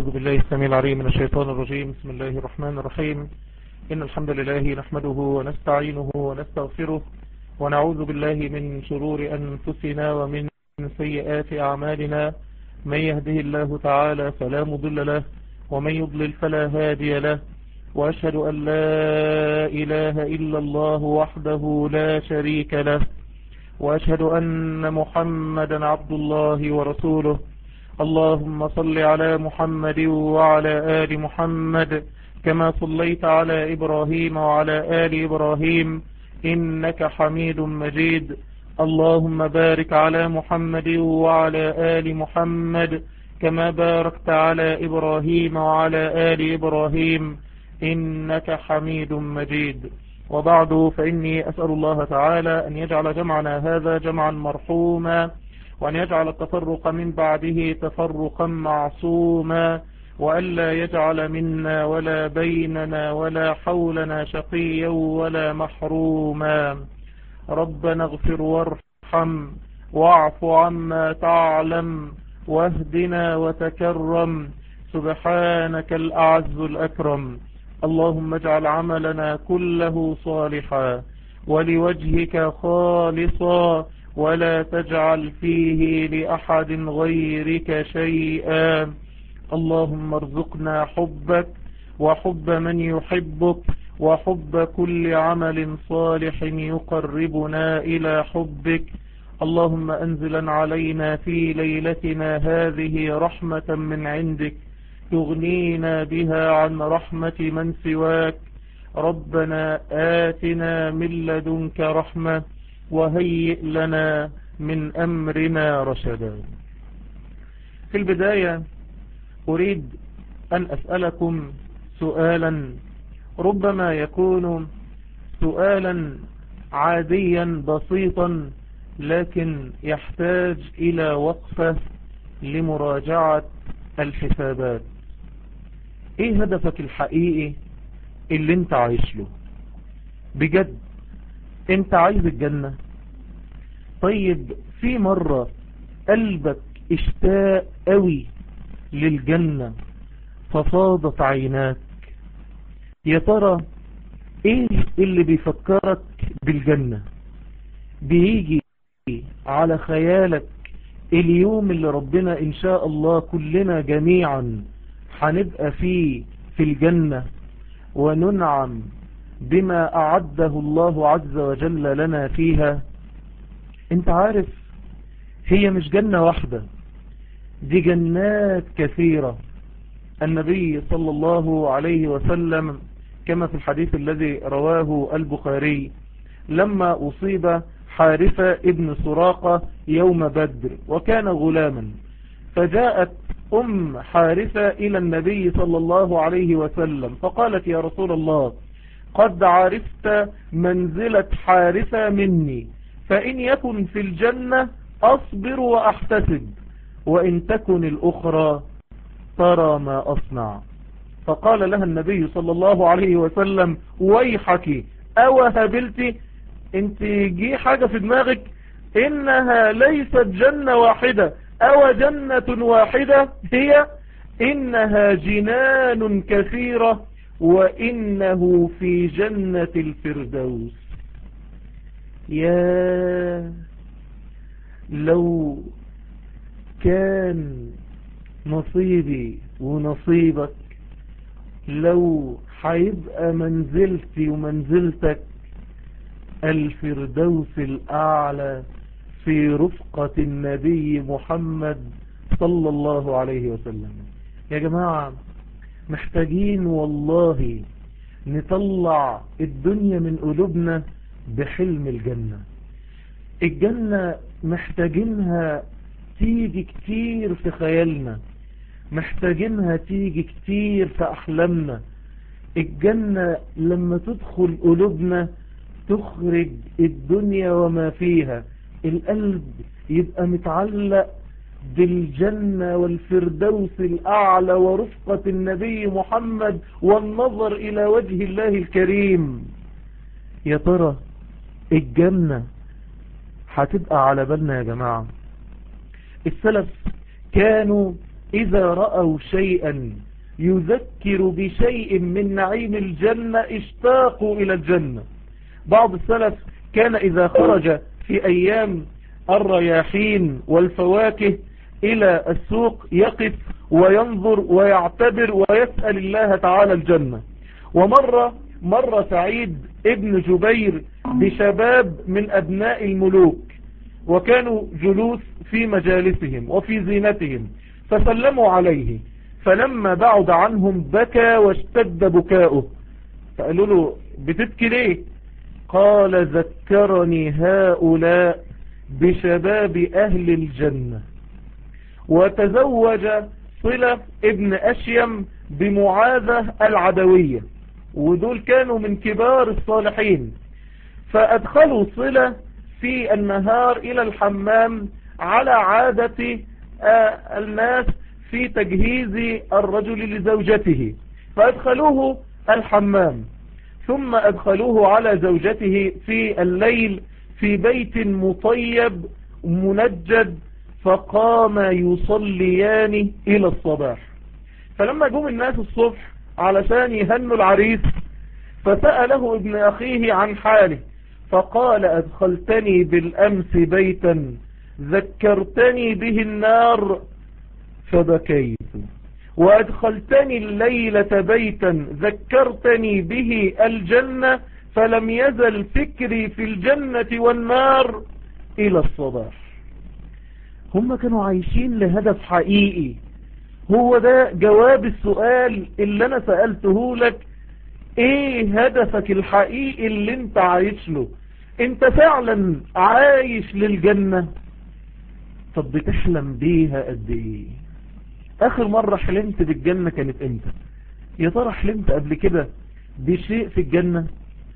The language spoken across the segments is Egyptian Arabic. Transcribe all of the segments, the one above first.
أعوذ بالله السميع العليم من الشيطان الرجيم بسم الله الرحمن الرحيم إن الحمد لله نحمده ونستعينه ونستغفره ونعوذ بالله من شرور أنفسنا ومن سيئات أعمالنا من يهده الله تعالى فلا مضل له ومن يضلل فلا هادي له وأشهد أن لا إله إلا الله وحده لا شريك له وأشهد أن محمدا عبد الله ورسوله اللهم صل على محمد وعلى آل محمد كما صليت على إبراهيم وعلى آل إبراهيم إنك حميد مجيد اللهم بارك على محمد وعلى آل محمد كما باركت على إبراهيم وعلى آل إبراهيم إنك حميد مجيد وبعد فإني أسأل الله تعالى أن يجعل جمعنا هذا جمعا مرحوما وأن يجعل التفرق من بعده تفرقا معصوما وألا يجعل منا ولا بيننا ولا حولنا شقيا ولا محروما ربنا اغفر وارحم واعف عما تعلم واهدنا وتكرم سبحانك الأعز الأكرم اللهم اجعل عملنا كله صالحا ولوجهك خالصا ولا تجعل فيه لأحد غيرك شيئا اللهم ارزقنا حبك وحب من يحبك وحب كل عمل صالح يقربنا إلى حبك اللهم أنزلا علينا في ليلتنا هذه رحمة من عندك تغنينا بها عن رحمة من سواك ربنا آتنا من لدنك رحمة وهيئ لنا من أمرنا رشدا في البداية أريد أن أسألكم سؤالا ربما يكون سؤالا عاديا بسيطا لكن يحتاج إلى وقفة لمراجعة الحسابات ايه هدفك الحقيقي اللي انت عايش له بجد انت عايز الجنة طيب في مرة قلبك اشتاق قوي للجنة ففاضت عيناك يا ترى ايه اللي بيفكرك بالجنة بيجي على خيالك اليوم اللي ربنا ان شاء الله كلنا جميعا هنبقى فيه في الجنة وننعم بما أعده الله عز وجل لنا فيها انت عارف هي مش جنة واحدة دي جنات كثيرة النبي صلى الله عليه وسلم كما في الحديث الذي رواه البخاري لما أصيب حارثة ابن سراقة يوم بدر وكان غلاما فجاءت أم حارثة إلى النبي صلى الله عليه وسلم فقالت يا رسول الله قد عرفت منزلة حارثة مني فإن يكن في الجنة أصبر وأحتسب وإن تكن الأخرى ترى ما أصنع فقال لها النبي صلى الله عليه وسلم ويحك أو هبلت انت جي حاجة في دماغك إنها ليست جنة واحدة أو جنة واحدة هي إنها جنان كثيرة وإنه في جنة الفردوس يا لو كان نصيبي ونصيبك لو هيبقى منزلتي ومنزلتك الفردوس الأعلى في رفقة النبي محمد صلى الله عليه وسلم يا جماعة محتاجين والله نطلع الدنيا من قلوبنا بحلم الجنة الجنة محتاجينها تيجي كتير في خيالنا محتاجينها تيجي كتير في أحلامنا الجنة لما تدخل قلوبنا تخرج الدنيا وما فيها القلب يبقى متعلق بالجنة والفردوس الأعلى ورفقة النبي محمد والنظر إلى وجه الله الكريم يا ترى الجنة هتبقى على بالنا يا جماعة السلف كانوا إذا رأوا شيئا يذكر بشيء من نعيم الجنة اشتاقوا إلى الجنة بعض السلف كان إذا خرج في أيام الرياحين والفواكه إلى السوق يقف وينظر ويعتبر ويسأل الله تعالى الجنة ومرة مر سعيد ابن جبير بشباب من أبناء الملوك وكانوا جلوس في مجالسهم وفي زينتهم فسلموا عليه فلما بعد عنهم بكى واشتد بكاؤه فقالوا له بتبكي ليه قال ذكرني هؤلاء بشباب أهل الجنة وتزوج صلة ابن أشيم بمعاذة العدوية ودول كانوا من كبار الصالحين فأدخلوا صلة في النهار إلى الحمام على عادة الناس في تجهيز الرجل لزوجته فأدخلوه الحمام ثم أدخلوه على زوجته في الليل في بيت مطيب منجد فقام يصليان إلى الصباح فلما جم الناس الصبح علشان يهنوا العريس فسأله ابن أخيه عن حاله فقال أدخلتني بالأمس بيتا ذكرتني به النار فبكيت وأدخلتني الليلة بيتا ذكرتني به الجنة فلم يزل فكري في الجنة والنار إلى الصباح هم كانوا عايشين لهدف حقيقي هو ده جواب السؤال اللي أنا سألته لك ايه هدفك الحقيقي اللي انت عايش له انت فعلا عايش للجنة طب بتحلم بيها قد ايه اخر مرة حلمت بالجنة كانت امتى يا ترى حلمت قبل كده بشيء في الجنة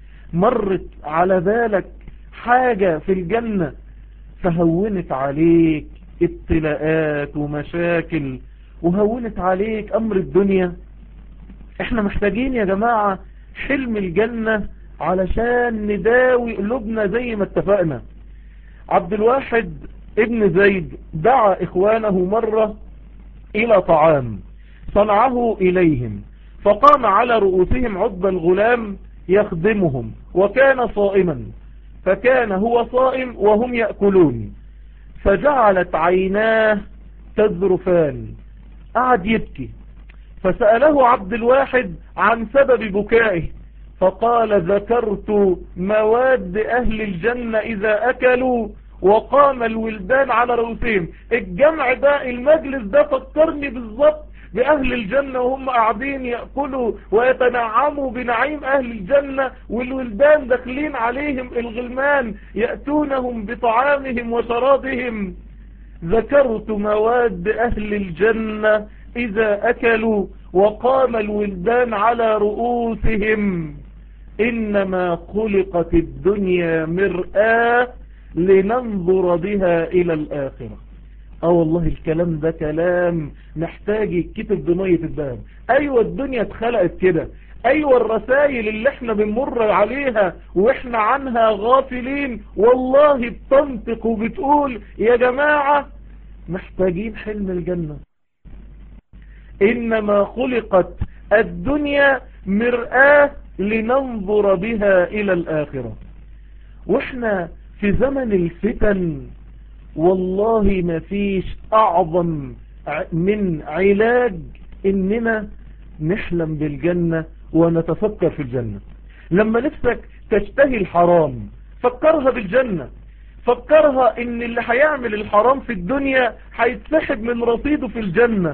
مرت على بالك حاجة في الجنة فهونت عليك ابتلاءات ومشاكل وهونت عليك امر الدنيا احنا محتاجين يا جماعة حلم الجنة علشان نداوي قلوبنا زي ما اتفقنا عبد الواحد ابن زيد دعا اخوانه مرة الى طعام صنعه اليهم فقام على رؤوسهم عضب الغلام يخدمهم وكان صائما فكان هو صائم وهم يأكلون فجعلت عيناه تذرفان قعد يبكي فسأله عبد الواحد عن سبب بكائه فقال ذكرت مواد أهل الجنة إذا أكلوا وقام الولدان على رؤوسهم الجمع ده المجلس ده فكرني بالظبط بأهل الجنة وهم قاعدين يأكلوا ويتنعموا بنعيم أهل الجنة والولدان داخلين عليهم الغلمان يأتونهم بطعامهم وشرابهم ذكرت مواد أهل الجنة إذا أكلوا وقام الولدان على رؤوسهم إنما خلقت الدنيا مرآة لننظر بها إلى الآخرة اه والله الكلام ده كلام محتاج يتكتب بمية الدهب ايوه الدنيا اتخلقت كده ايوه الرسائل اللي احنا بنمر عليها واحنا عنها غافلين والله بتنطق وبتقول يا جماعة محتاجين حلم الجنة انما خلقت الدنيا مرآة لننظر بها الى الاخرة واحنا في زمن الفتن والله ما فيش اعظم من علاج اننا نحلم بالجنة ونتفكر في الجنة لما نفسك تشتهي الحرام فكرها بالجنة فكرها ان اللي هيعمل الحرام في الدنيا هيتسحب من رصيده في الجنة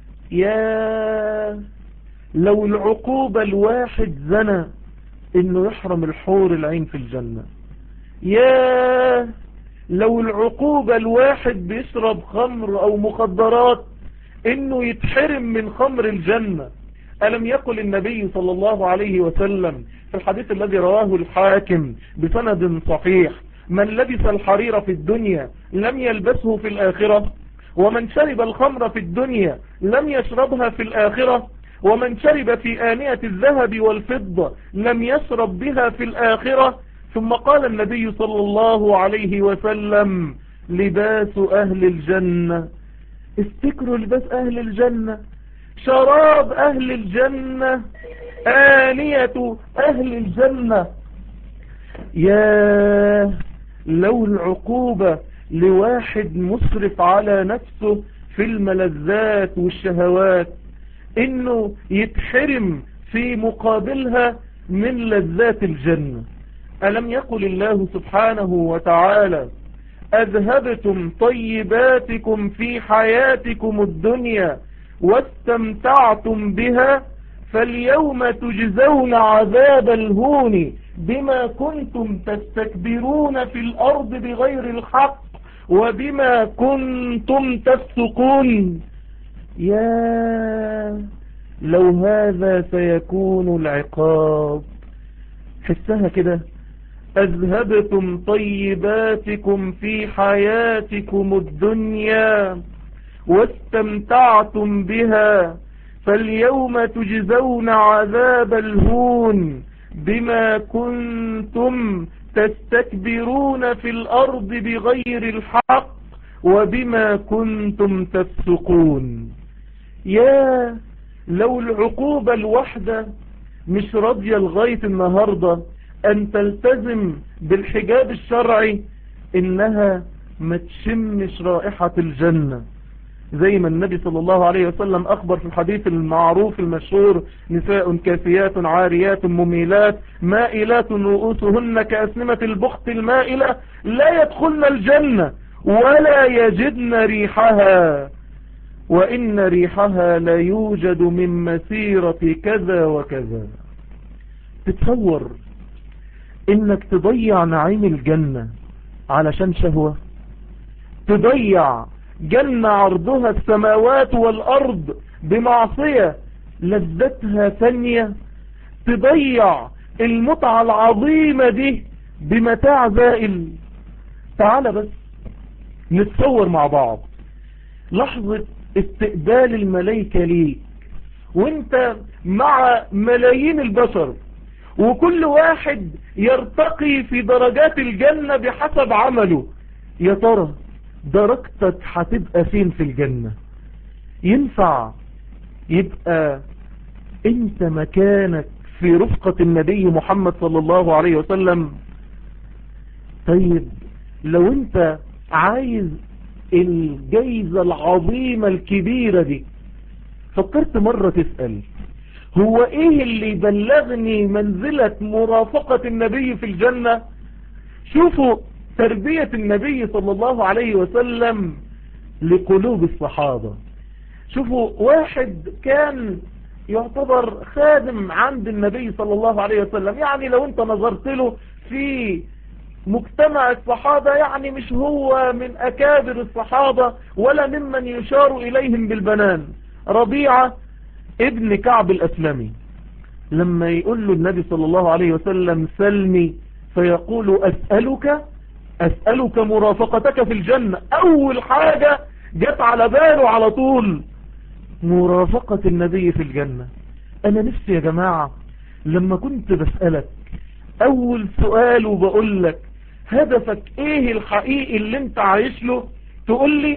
يا لو العقوبة الواحد زنى انه يحرم الحور العين في الجنة يا لو العقوبة الواحد بيشرب خمر او مخدرات انه يتحرم من خمر الجنة ألم يقل النبي صلى الله عليه وسلم في الحديث الذي رواه الحاكم بسند صحيح من لبس الحرير في الدنيا لم يلبسه في الآخرة ومن شرب الخمر في الدنيا لم يشربها في الآخرة ومن شرب في آنية الذهب والفضة لم يشرب بها في الآخرة ثم قال النبي صلى الله عليه وسلم لباس أهل الجنة استكروا لباس اهل الجنة شراب اهل الجنة آنية اهل الجنة يا لو العقوبة لواحد مسرف على نفسه في الملذات والشهوات انه يتحرم في مقابلها من لذات الجنة ألم يقل الله سبحانه وتعالى أذهبتم طيباتكم في حياتكم الدنيا واستمتعتم بها فاليوم تجزون عذاب الهون بما كنتم تستكبرون في الأرض بغير الحق وبما كنتم تفسقون يا لو هذا سيكون العقاب حسها كده أذهبتم طيباتكم في حياتكم الدنيا واستمتعتم بها فاليوم تجزون عذاب الهون بما كنتم تستكبرون في الأرض بغير الحق وبما كنتم تفسقون يا لو العقوبة الوحدة مش راضية لغاية النهاردة أن تلتزم بالحجاب الشرعي إنها ما تشمش رائحة الجنة زي ما النبي صلى الله عليه وسلم أخبر في الحديث المعروف المشهور نساء كافيات عاريات مميلات مائلات رؤوسهن كأسنمة البخت المائلة لا يدخلن الجنة ولا يجدن ريحها وإن ريحها لا يوجد من مسيرة كذا وكذا تتصور انك تضيع نعيم الجنة علشان شهوة تضيع جنة عرضها السماوات والأرض بمعصية لذتها ثانية تضيع المتعة العظيمة دي بمتاع زائل تعال بس نتصور مع بعض لحظة استقبال الملائكة ليك وانت مع ملايين البشر وكل واحد يرتقي في درجات الجنة بحسب عمله يا ترى درجتك هتبقى فين في الجنة ينفع يبقى انت مكانك في رفقة النبي محمد صلى الله عليه وسلم طيب لو انت عايز الجيزة العظيمة الكبيرة دي فكرت مرة تسأل هو ايه اللي يبلغني منزلة مرافقة النبي في الجنة شوفوا تربية النبي صلى الله عليه وسلم لقلوب الصحابة شوفوا واحد كان يعتبر خادم عند النبي صلى الله عليه وسلم يعني لو انت نظرت له في مجتمع الصحابة يعني مش هو من أكابر الصحابة ولا ممن يشار إليهم بالبنان ربيعة ابن كعب الأسلمي لما يقول له النبي صلى الله عليه وسلم سلمي فيقول أسألك أسألك مرافقتك في الجنة أول حاجة جت على باله على طول مرافقة النبي في الجنة أنا نفسي يا جماعة لما كنت بسألك أول سؤال وبقول لك هدفك إيه الحقيقي اللي انت عايش له تقول لي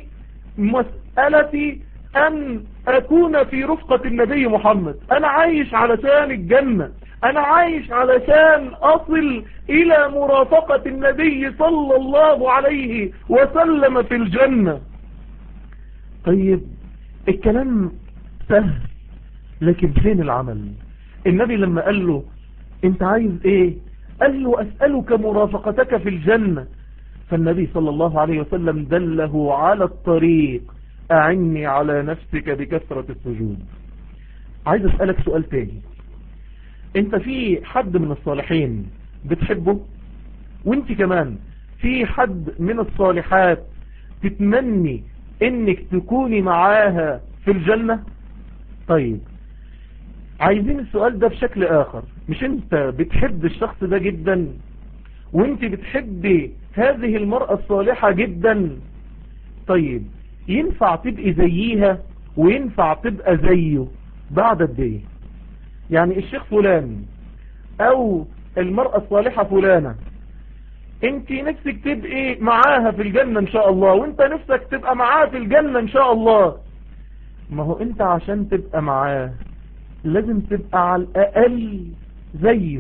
مسألتي أن أكون في رفقة النبي محمد أنا عايش علشان الجنة أنا عايش علشان أصل إلى مرافقة النبي صلى الله عليه وسلم في الجنة طيب الكلام سهل لكن فين العمل النبي لما قال له انت عايز ايه قال له أسألك مرافقتك في الجنة فالنبي صلى الله عليه وسلم دله على الطريق أعني على نفسك بكثرة السجود عايز أسألك سؤال تاني انت في حد من الصالحين بتحبه وانت كمان في حد من الصالحات تتمني انك تكوني معاها في الجنة طيب عايزين السؤال ده بشكل اخر مش انت بتحب الشخص ده جدا وانت بتحبي هذه المرأة الصالحة جدا طيب ينفع تبقي زيها وينفع تبقى زيه بعد قد ايه يعني الشيخ فلان او المرأة الصالحة فلانة انت نفسك تبقي معاها في الجنة ان شاء الله وانت نفسك تبقى معاها في الجنة ان شاء الله ما هو انت عشان تبقى معاه لازم تبقى على الاقل زيه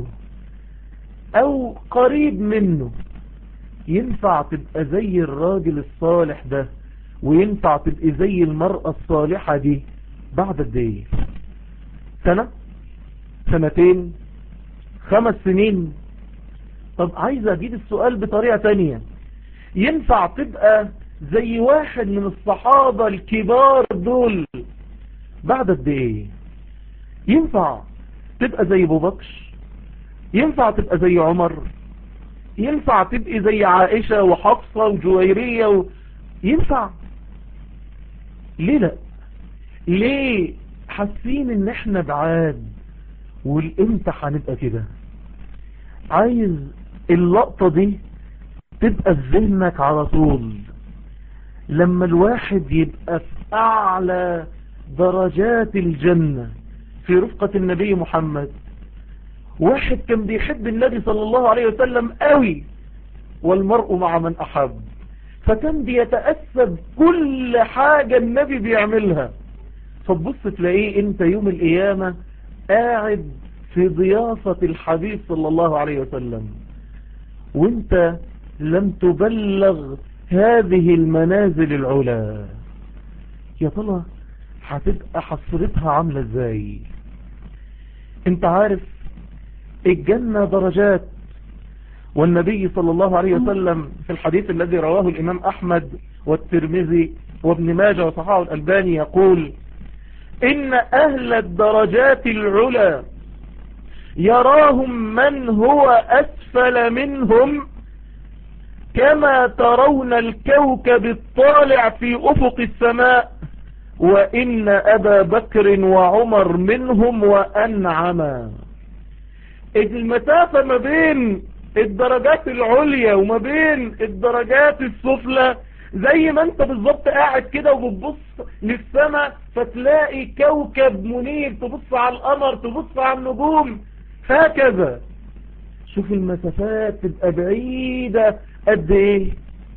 او قريب منه ينفع تبقى زي الراجل الصالح ده وينفع تبقى زي المرأة الصالحة دي بعد قد ايه سنة سنتين خمس سنين طب عايز اجيب السؤال بطريقة تانية ينفع تبقى زي واحد من الصحابة الكبار دول بعد قد ايه ينفع تبقى زي ابو بكر ينفع تبقى زي عمر ينفع تبقى زي عائشة وحفصة وجويرية و... ينفع ليه لا ليه حاسين ان احنا بعاد والامتى هنبقى كده عايز اللقطة دي تبقى في ذهنك على طول لما الواحد يبقى في اعلى درجات الجنة في رفقة النبي محمد واحد كان بيحب النبي صلى الله عليه وسلم قوي والمرء مع من احب فكان بيتأسى كل حاجة النبي بيعملها فتبص تلاقيه انت يوم القيامة قاعد في ضيافة الحبيب صلى الله عليه وسلم وانت لم تبلغ هذه المنازل العلا يا ترى هتبقى حصرتها عاملة ازاي انت عارف الجنة درجات والنبي صلى الله عليه وسلم في الحديث الذي رواه الإمام أحمد والترمذي وابن ماجه وصححه الألباني يقول إن أهل الدرجات العلا يراهم من هو أسفل منهم كما ترون الكوكب الطالع في أفق السماء وإن أبا بكر وعمر منهم وأنعما المسافة ما بين الدرجات العليا وما بين الدرجات السفلى زي ما انت بالظبط قاعد كده وبتبص للسماء فتلاقي كوكب منير تبص على القمر تبص على النجوم هكذا شوف المسافات تبقى بعيدة قد ايه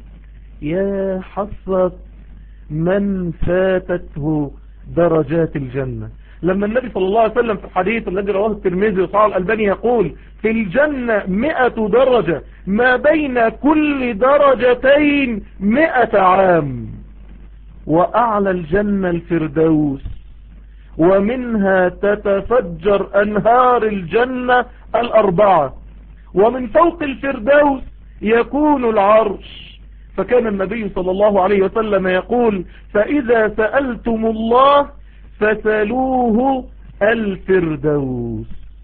يا حسرة من فاتته درجات الجنة لما النبي صلى الله عليه وسلم في الحديث الذي رواه الترمذي وصححه الألباني يقول في الجنة مئة درجة ما بين كل درجتين مئة عام وأعلى الجنة الفردوس ومنها تتفجر أنهار الجنة الأربعة ومن فوق الفردوس يكون العرش فكان النبي صلى الله عليه وسلم يقول فإذا سألتم الله فسلوه الفردوس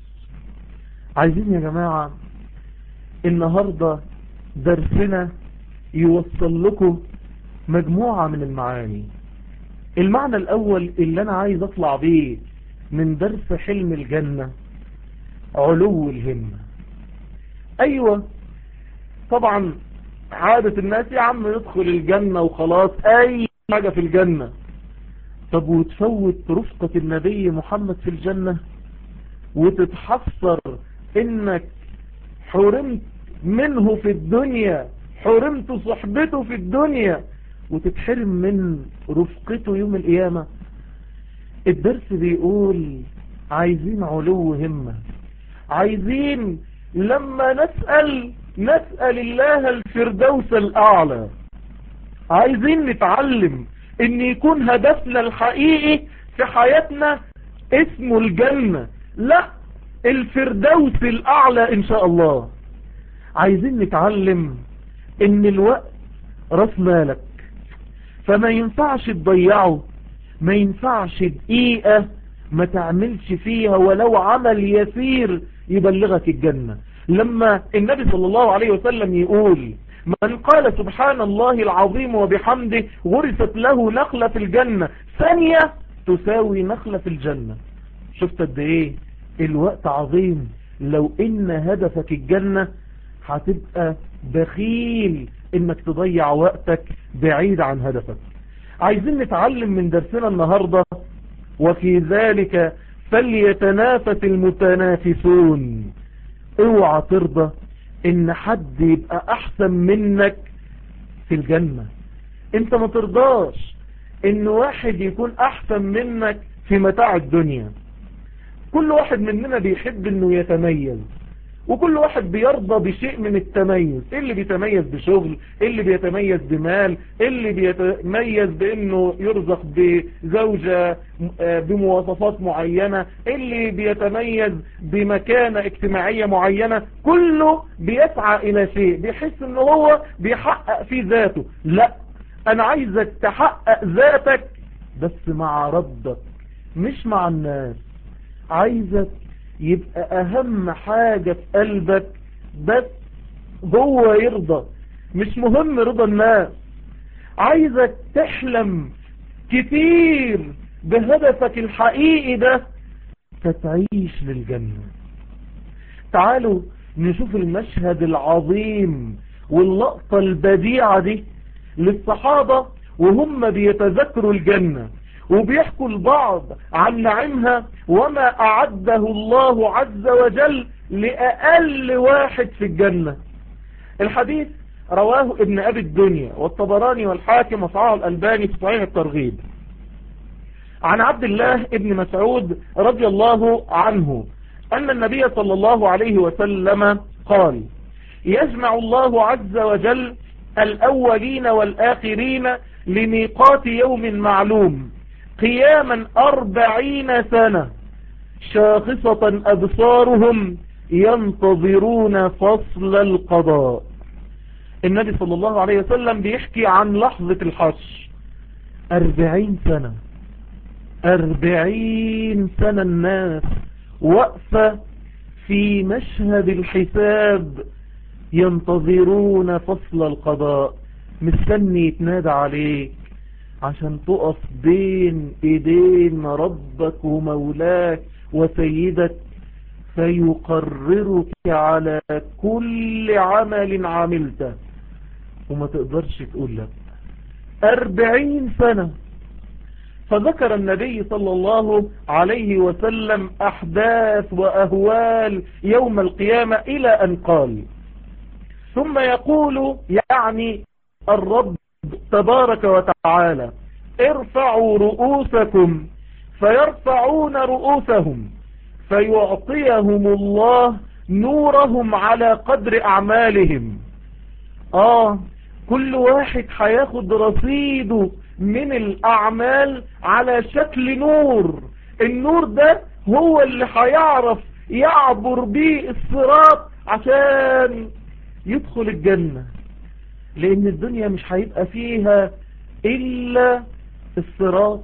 عايزين يا جماعة النهاردة درسنا يوصل لكم مجموعة من المعاني المعنى الأول اللي أنا عايز أطلع بيه من درس حلم الجنة علو الهمة أيوة طبعا عادة الناس يا عم يدخل الجنة وخلاص أي حاجة في الجنة طب وتفوت رفقة النبي محمد في الجنة وتتحصر انك حرمت منه في الدنيا حرمت صحبته في الدنيا وتتحرم من رفقته يوم القيامة الدرس بيقول عايزين علو همة عايزين لما نسأل نسأل الله الفردوس الأعلى عايزين نتعلم ان يكون هدفنا الحقيقي في حياتنا اسمه الجنة لا الفردوس الاعلى ان شاء الله عايزين نتعلم ان الوقت راس مالك فما ينفعش تضيعه ما ينفعش دقيقة ما تعملش فيها ولو عمل يسير يبلغك الجنة لما النبي صلى الله عليه وسلم يقول من قال سبحان الله العظيم وبحمده غرست له نخلة في الجنة ثانية تساوي نخلة في الجنة شفت قد ايه الوقت عظيم لو ان هدفك الجنة هتبقى بخيل انك تضيع وقتك بعيد عن هدفك عايزين نتعلم من درسنا النهاردة وفي ذلك فليتنافس المتنافسون اوعى ترضى ان حد يبقى احسن منك في الجنة انت ما ترضاش ان واحد يكون احسن منك في متاع الدنيا كل واحد مننا بيحب انه يتميز وكل واحد بيرضى بشيء من التميز إيه اللي بيتميز بشغل إيه اللي بيتميز بمال إيه اللي بيتميز بانه يرزق بزوجة بمواصفات معينة إيه اللي بيتميز بمكانة اجتماعية معينة كله بيسعى الى شيء بيحس انه هو بيحقق في ذاته لا انا عايزك تحقق ذاتك بس مع ربك مش مع الناس عايزك يبقى اهم حاجة في قلبك بس هو يرضى مش مهم رضا الناس عايزك تحلم كتير بهدفك الحقيقي ده فتعيش للجنة تعالوا نشوف المشهد العظيم واللقطة البديعة دي للصحابة وهم بيتذكروا الجنة وبيحكوا البعض عن نعمها وما أعده الله عز وجل لأقل واحد في الجنة الحديث رواه ابن أبي الدنيا والطبراني والحاكم وصعاه الألباني في صحيح الترغيب عن عبد الله ابن مسعود رضي الله عنه أن النبي صلى الله عليه وسلم قال يجمع الله عز وجل الأولين والآخرين لميقات يوم معلوم قياما أربعين سنة شاخصة أبصارهم ينتظرون فصل القضاء النبي صلى الله عليه وسلم بيحكي عن لحظة الحش أربعين سنة أربعين سنة الناس وقفة في مشهد الحساب ينتظرون فصل القضاء مستني يتنادى عليك عشان تقف بين ايدين ربك ومولاك وسيدك فيقررك على كل عمل عملته وما تقدرش تقول لك أربعين سنة فذكر النبي صلى الله عليه وسلم أحداث وأهوال يوم القيامة إلى أن قال ثم يقول يعني الرب تبارك وتعالى ارفعوا رؤوسكم فيرفعون رؤوسهم فيعطيهم الله نورهم على قدر أعمالهم آه كل واحد هياخد رصيده من الأعمال على شكل نور النور ده هو اللي هيعرف يعبر بيه الصراط عشان يدخل الجنة لأن الدنيا مش هيبقى فيها إلا الصراط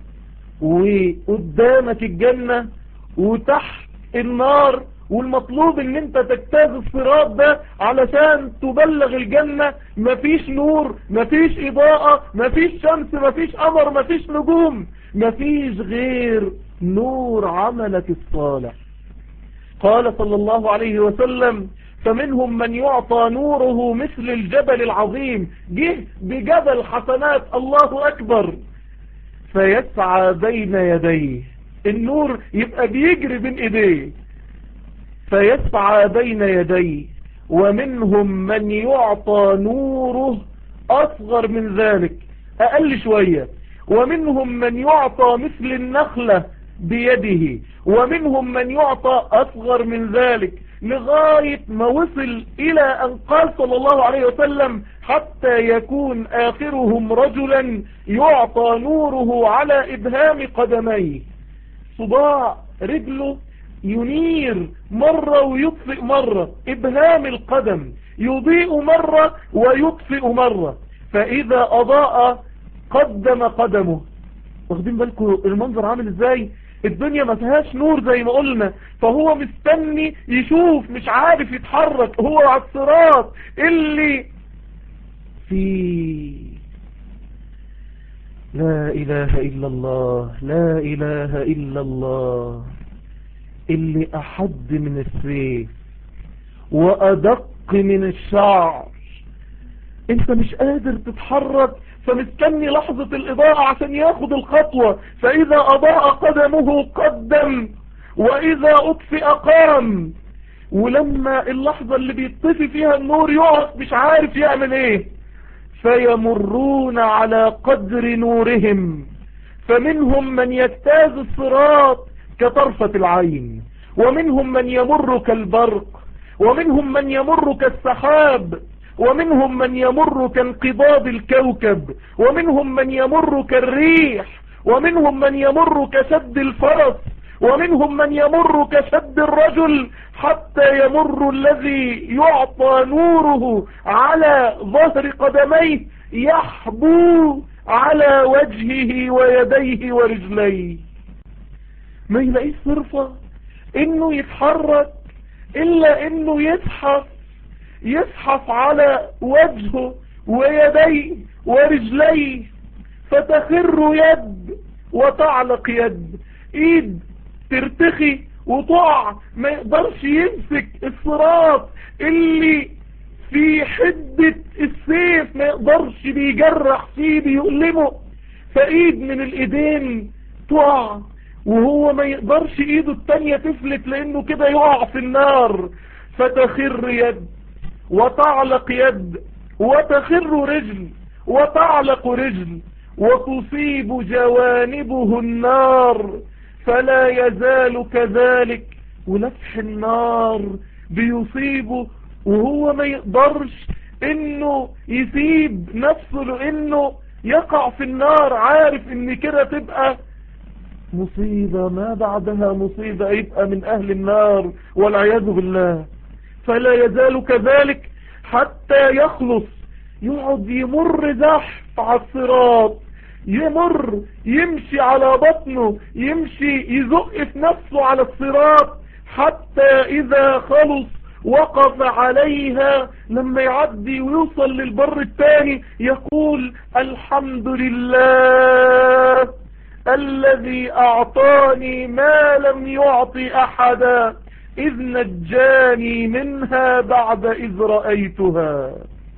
وقدامك الجنة وتحت النار والمطلوب ان انت تجتاز الصراط ده علشان تبلغ الجنة مفيش نور مفيش اضاءة مفيش شمس مفيش قمر مفيش نجوم مفيش غير نور عملك الصالح قال صلى الله عليه وسلم فمنهم من يعطى نوره مثل الجبل العظيم جه بجبل حسنات الله أكبر فيسعى بين يديه النور يبقى بيجري بين ايديه فيسعى بين يديه ومنهم من يعطى نوره أصغر من ذلك أقل شوية ومنهم من يعطى مثل النخلة بيده ومنهم من يعطى أصغر من ذلك لغاية ما وصل إلى أن قال صلى الله عليه وسلم حتى يكون آخرهم رجلا يعطى نوره على إبهام قدميه صباع رجله ينير مرة ويطفئ مرة إبهام القدم يضيء مرة ويطفئ مرة فإذا أضاء قدم قدمه واخدين بالكم المنظر عامل ازاي الدنيا ما فيهاش نور زي ما قلنا فهو مستني يشوف مش عارف يتحرك هو على الصراط اللي في لا إله إلا الله لا إله إلا الله اللي أحد من السيف وأدق من الشعر انت مش قادر تتحرك فمستني لحظة الإضاءة عشان ياخد الخطوة فإذا أضاء قدمه قدم وإذا أطفئ قام ولما اللحظة اللي بيطفي فيها النور يقف مش عارف يعمل ايه فيمرون على قدر نورهم فمنهم من يجتاز الصراط كطرفة العين ومنهم من يمر كالبرق ومنهم من يمر كالسحاب ومنهم من يمر كانقباض الكوكب ومنهم من يمر كالريح ومنهم من يمر كشد الفرس ومنهم من يمر كشد الرجل حتى يمر الذي يعطى نوره على ظهر قدميه يحبو على وجهه ويديه ورجليه ما يلاقيش صرفة انه يتحرك الا انه يزحف يزحف على وجهه ويديه ورجليه فتخر يد وتعلق يد ايد ترتخي وتقع ما يقدرش يمسك الصراط اللي في حدة السيف ما يقدرش بيجرح فيه بيؤلمه فايد من الايدين تقع وهو ما يقدرش ايده التانية تفلت لانه كده يقع في النار فتخر يد وتعلق يد وتخر رجل وتعلق رجل وتصيب جوانبه النار فلا يزال كذلك ولفح النار بيصيبه وهو ما يقدرش انه يسيب نفسه لانه يقع في النار عارف ان كده تبقى مصيبة ما بعدها مصيبة يبقى من اهل النار والعياذ بالله فلا يزال كذلك حتى يخلص يقعد يمر زحف على الصراط يمر يمشي على بطنه يمشي يزق في نفسه على الصراط حتى اذا خلص وقف عليها لما يعدي ويوصل للبر الثاني يقول الحمد لله الذي اعطاني ما لم يعطي احدا اذ نجاني منها بعد اذ رأيتها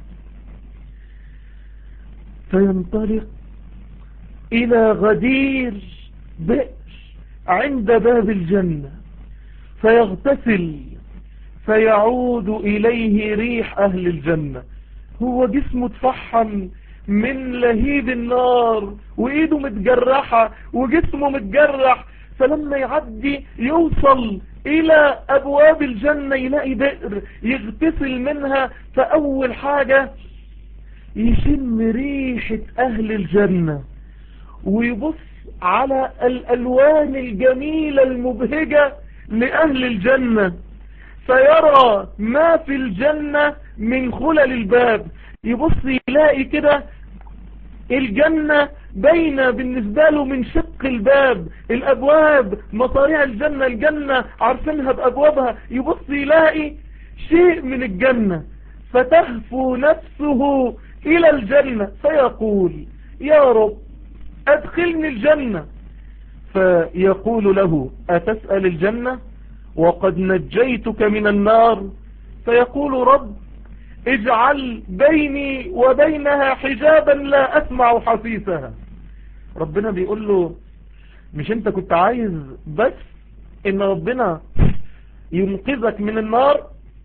فينطلق الى غدير بئر عند باب الجنة فيغتسل فيعود اليه ريح اهل الجنة هو جسمه تفحم من لهيب النار وايده متجرحة وجسمه متجرح فلما يعدي يوصل الى ابواب الجنة يلاقي بئر يغتسل منها فاول حاجة يشم ريحة اهل الجنة ويبص على الالوان الجميلة المبهجة لاهل الجنة فيرى ما في الجنة من خلل الباب يبص يلاقي كده الجنة بين بالنسبة له من شق الباب الابواب مصاريع الجنة الجنة عارفينها بابوابها يبص يلاقي شيء من الجنة فتهفو نفسه الى الجنة فيقول يا رب ادخلني الجنة فيقول له اتسأل الجنة وقد نجيتك من النار فيقول رب اجعل بيني وبينها حجابا لا اسمع حسيسها ربنا بيقول له مش انت كنت عايز بس ان ربنا ينقذك من النار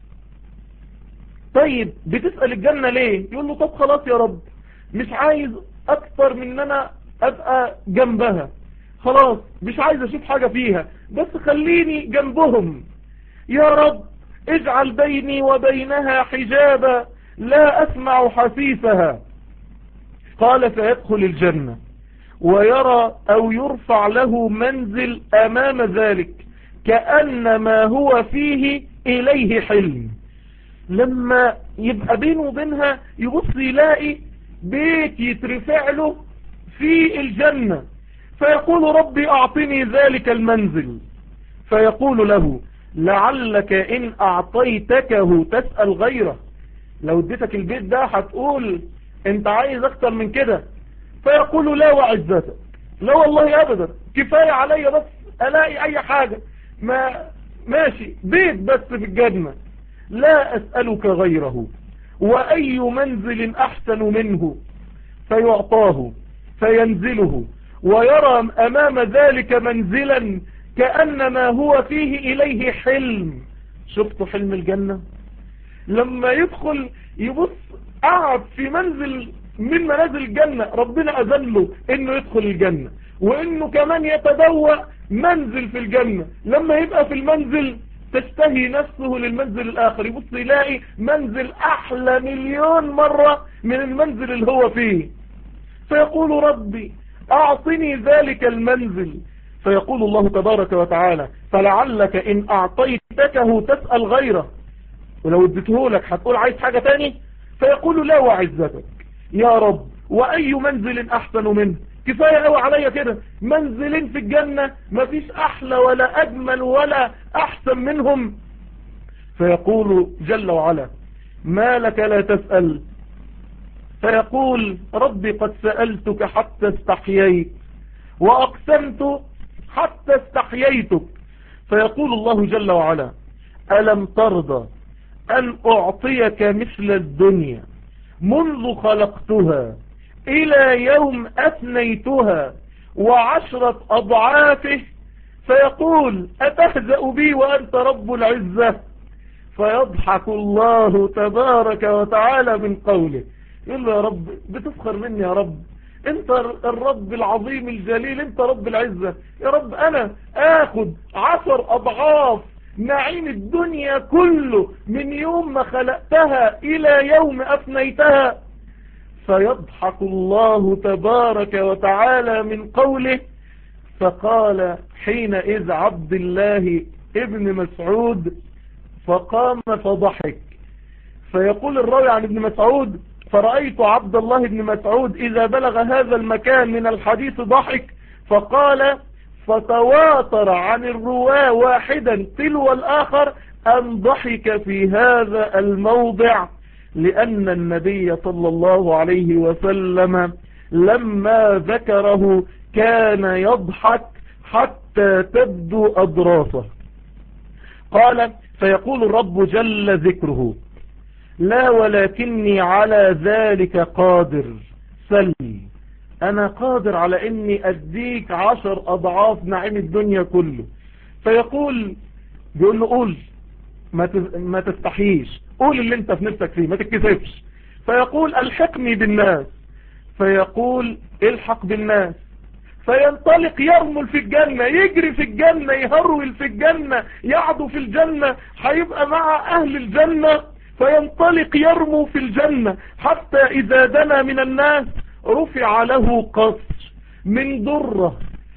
طيب بتسأل الجنة ليه يقول له طب خلاص يا رب مش عايز اكتر من ان انا ابقى جنبها خلاص مش عايز اشوف حاجة فيها بس خليني جنبهم يا رب اجعل بيني وبينها حجابا لا اسمع حسيسها قال فيدخل الجنة ويرى او يرفع له منزل امام ذلك كأن ما هو فيه اليه حلم لما يبقى بينه وبينها يبص يلاقي بيت يترفع له في الجنة فيقول ربي اعطني ذلك المنزل فيقول له لعلك ان اعطيتكه تسأل غيره لو اديتك البيت ده هتقول انت عايز اكتر من كده فيقول لا وعزتك لا والله ابدا كفاية عليا بس الاقي اي حاجة ما ماشي بيت بس في الجنة لا اسألك غيره واي منزل احسن منه فيعطاه فينزله ويرى امام ذلك منزلا كأن ما هو فيه اليه حلم شفتوا حلم الجنة لما يدخل يبص قعد في منزل من منازل الجنة ربنا أذن له انه يدخل الجنة وانه كمان يتدوى منزل في الجنة لما يبقى في المنزل تشتهي نفسه للمنزل الآخر يبص يلاقي منزل أحلى مليون مرة من المنزل اللي هو فيه فيقول ربي أعطني ذلك المنزل فيقول الله تبارك وتعالى فلعلك إن أعطيتكه تسأل غيره ولو اديته لك هتقول عايز حاجة تاني فيقول لا وعزتك يا رب وأي منزل أحسن منه كفاية قوي عليا كده منزلين في الجنة مفيش أحلى ولا أجمل ولا أحسن منهم فيقول جل وعلا ما لك لا تسأل فيقول ربي قد سألتك حتى استحييت وأقسمت حتى استحييتك فيقول الله جل وعلا ألم ترضى أن أعطيك مثل الدنيا منذ خلقتها إلى يوم أثنيتها وعشرة أضعافه فيقول أتهزأ بي وأنت رب العزة فيضحك الله تبارك وتعالى من قوله يقول له يا رب بتفخر مني يا رب انت الرب العظيم الجليل انت رب العزة يا رب انا اخد عشر اضعاف نعيم الدنيا كله من يوم ما خلقتها الى يوم افنيتها فيضحك الله تبارك وتعالى من قوله فقال حينئذ عبد الله ابن مسعود فقام فضحك فيقول الراوي عن ابن مسعود فرأيت عبد الله بن مسعود إذا بلغ هذا المكان من الحديث ضحك فقال فتواتر عن الرواة واحدا تلو الآخر أن ضحك في هذا الموضع لأن النبي صلى الله عليه وسلم لما ذكره كان يضحك حتى تبدو أضراسه قال فيقول الرب جل ذكره لا ولكني على ذلك قادر سل انا قادر على اني اديك عشر اضعاف نعيم الدنيا كله فيقول بيقول له قول ما تستحيش قول اللي انت في نفسك فيه ما تتكسفش فيقول الحقني بالناس فيقول الحق بالناس فينطلق يرمل في الجنة يجري في الجنة يهرول في الجنة يعدو في الجنة هيبقى مع اهل الجنة فينطلق يرمو في الجنة حتى اذا دنا من الناس رفع له قصر من ضرة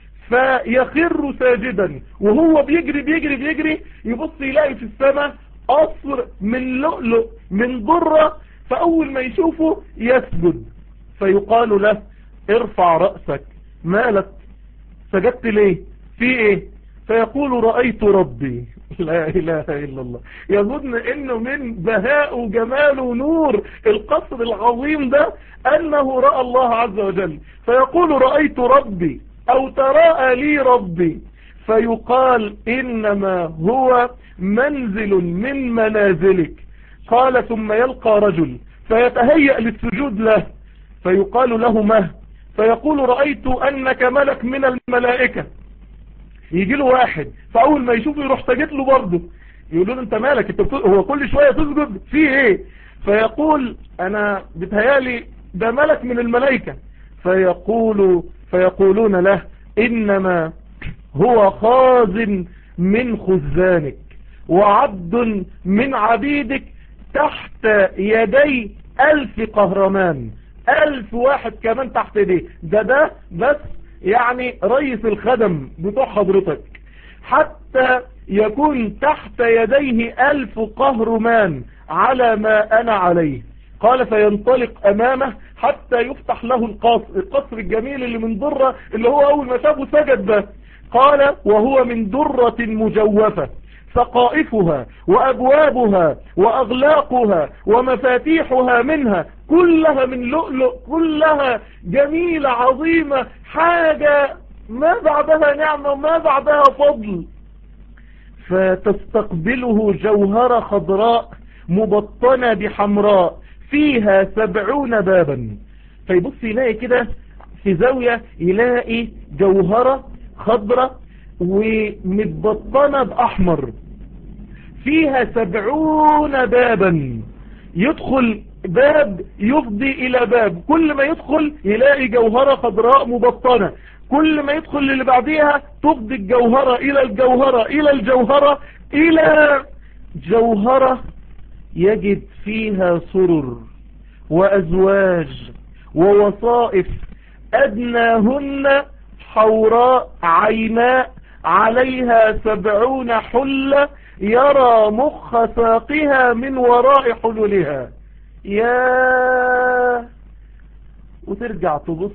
فيخر ساجدا وهو بيجري بيجري بيجري يبص يلاقي في السماء قصر من لؤلؤ من ضرة فأول ما يشوفه يسجد فيقال له ارفع رأسك مالك سجدت ليه في ايه فيقول رأيت ربي لا إله إلا الله يظن انه من بهاء وجمال ونور القصر العظيم ده انه رأى الله عز وجل فيقول رأيت ربي او تراءى لي ربي فيقال انما هو منزل من منازلك قال ثم يلقى رجل فيتهيأ للسجود له فيقال له ما فيقول رأيت أنك ملك من الملائكة يجي له واحد فأول ما يشوفه يروح سجد له برضه يقول له انت مالك انت هو كل شوية تسجد فيه ايه فيقول انا بتهيالي ده ملك من الملائكة فيقول فيقولون له انما هو خازن من خزانك وعبد من عبيدك تحت يدي ألف قهرمان ألف واحد كمان تحت يديه ده ده بس يعني رئيس الخدم بتوع حضرتك حتى يكون تحت يديه ألف قهرمان على ما أنا عليه قال فينطلق أمامه حتى يفتح له القصر القصر الجميل اللي من ضرة اللي هو أول ما شافه سجد ده قال وهو من درة مجوفة سقائفها وأبوابها وأغلاقها ومفاتيحها منها كلها من لؤلؤ كلها جميلة عظيمة حاجة ما بعدها نعمة ما بعدها فضل فتستقبله جوهرة خضراء مبطنة بحمراء فيها سبعون بابا فيبص يلاقي كده في زاوية يلاقي جوهرة خضراء ومتبطنة بأحمر فيها سبعون بابا يدخل باب يفضي الى باب كل ما يدخل يلاقي جوهرة خضراء مبطنة كل ما يدخل اللي بعديها تفضي الجوهرة الى الجوهرة الى الجوهرة الى جوهرة يجد فيها سرر وازواج ووصائف ادناهن حوراء عيناء عليها سبعون حلة يرى مخ ساقها من وراء حلولها يا وترجع تبص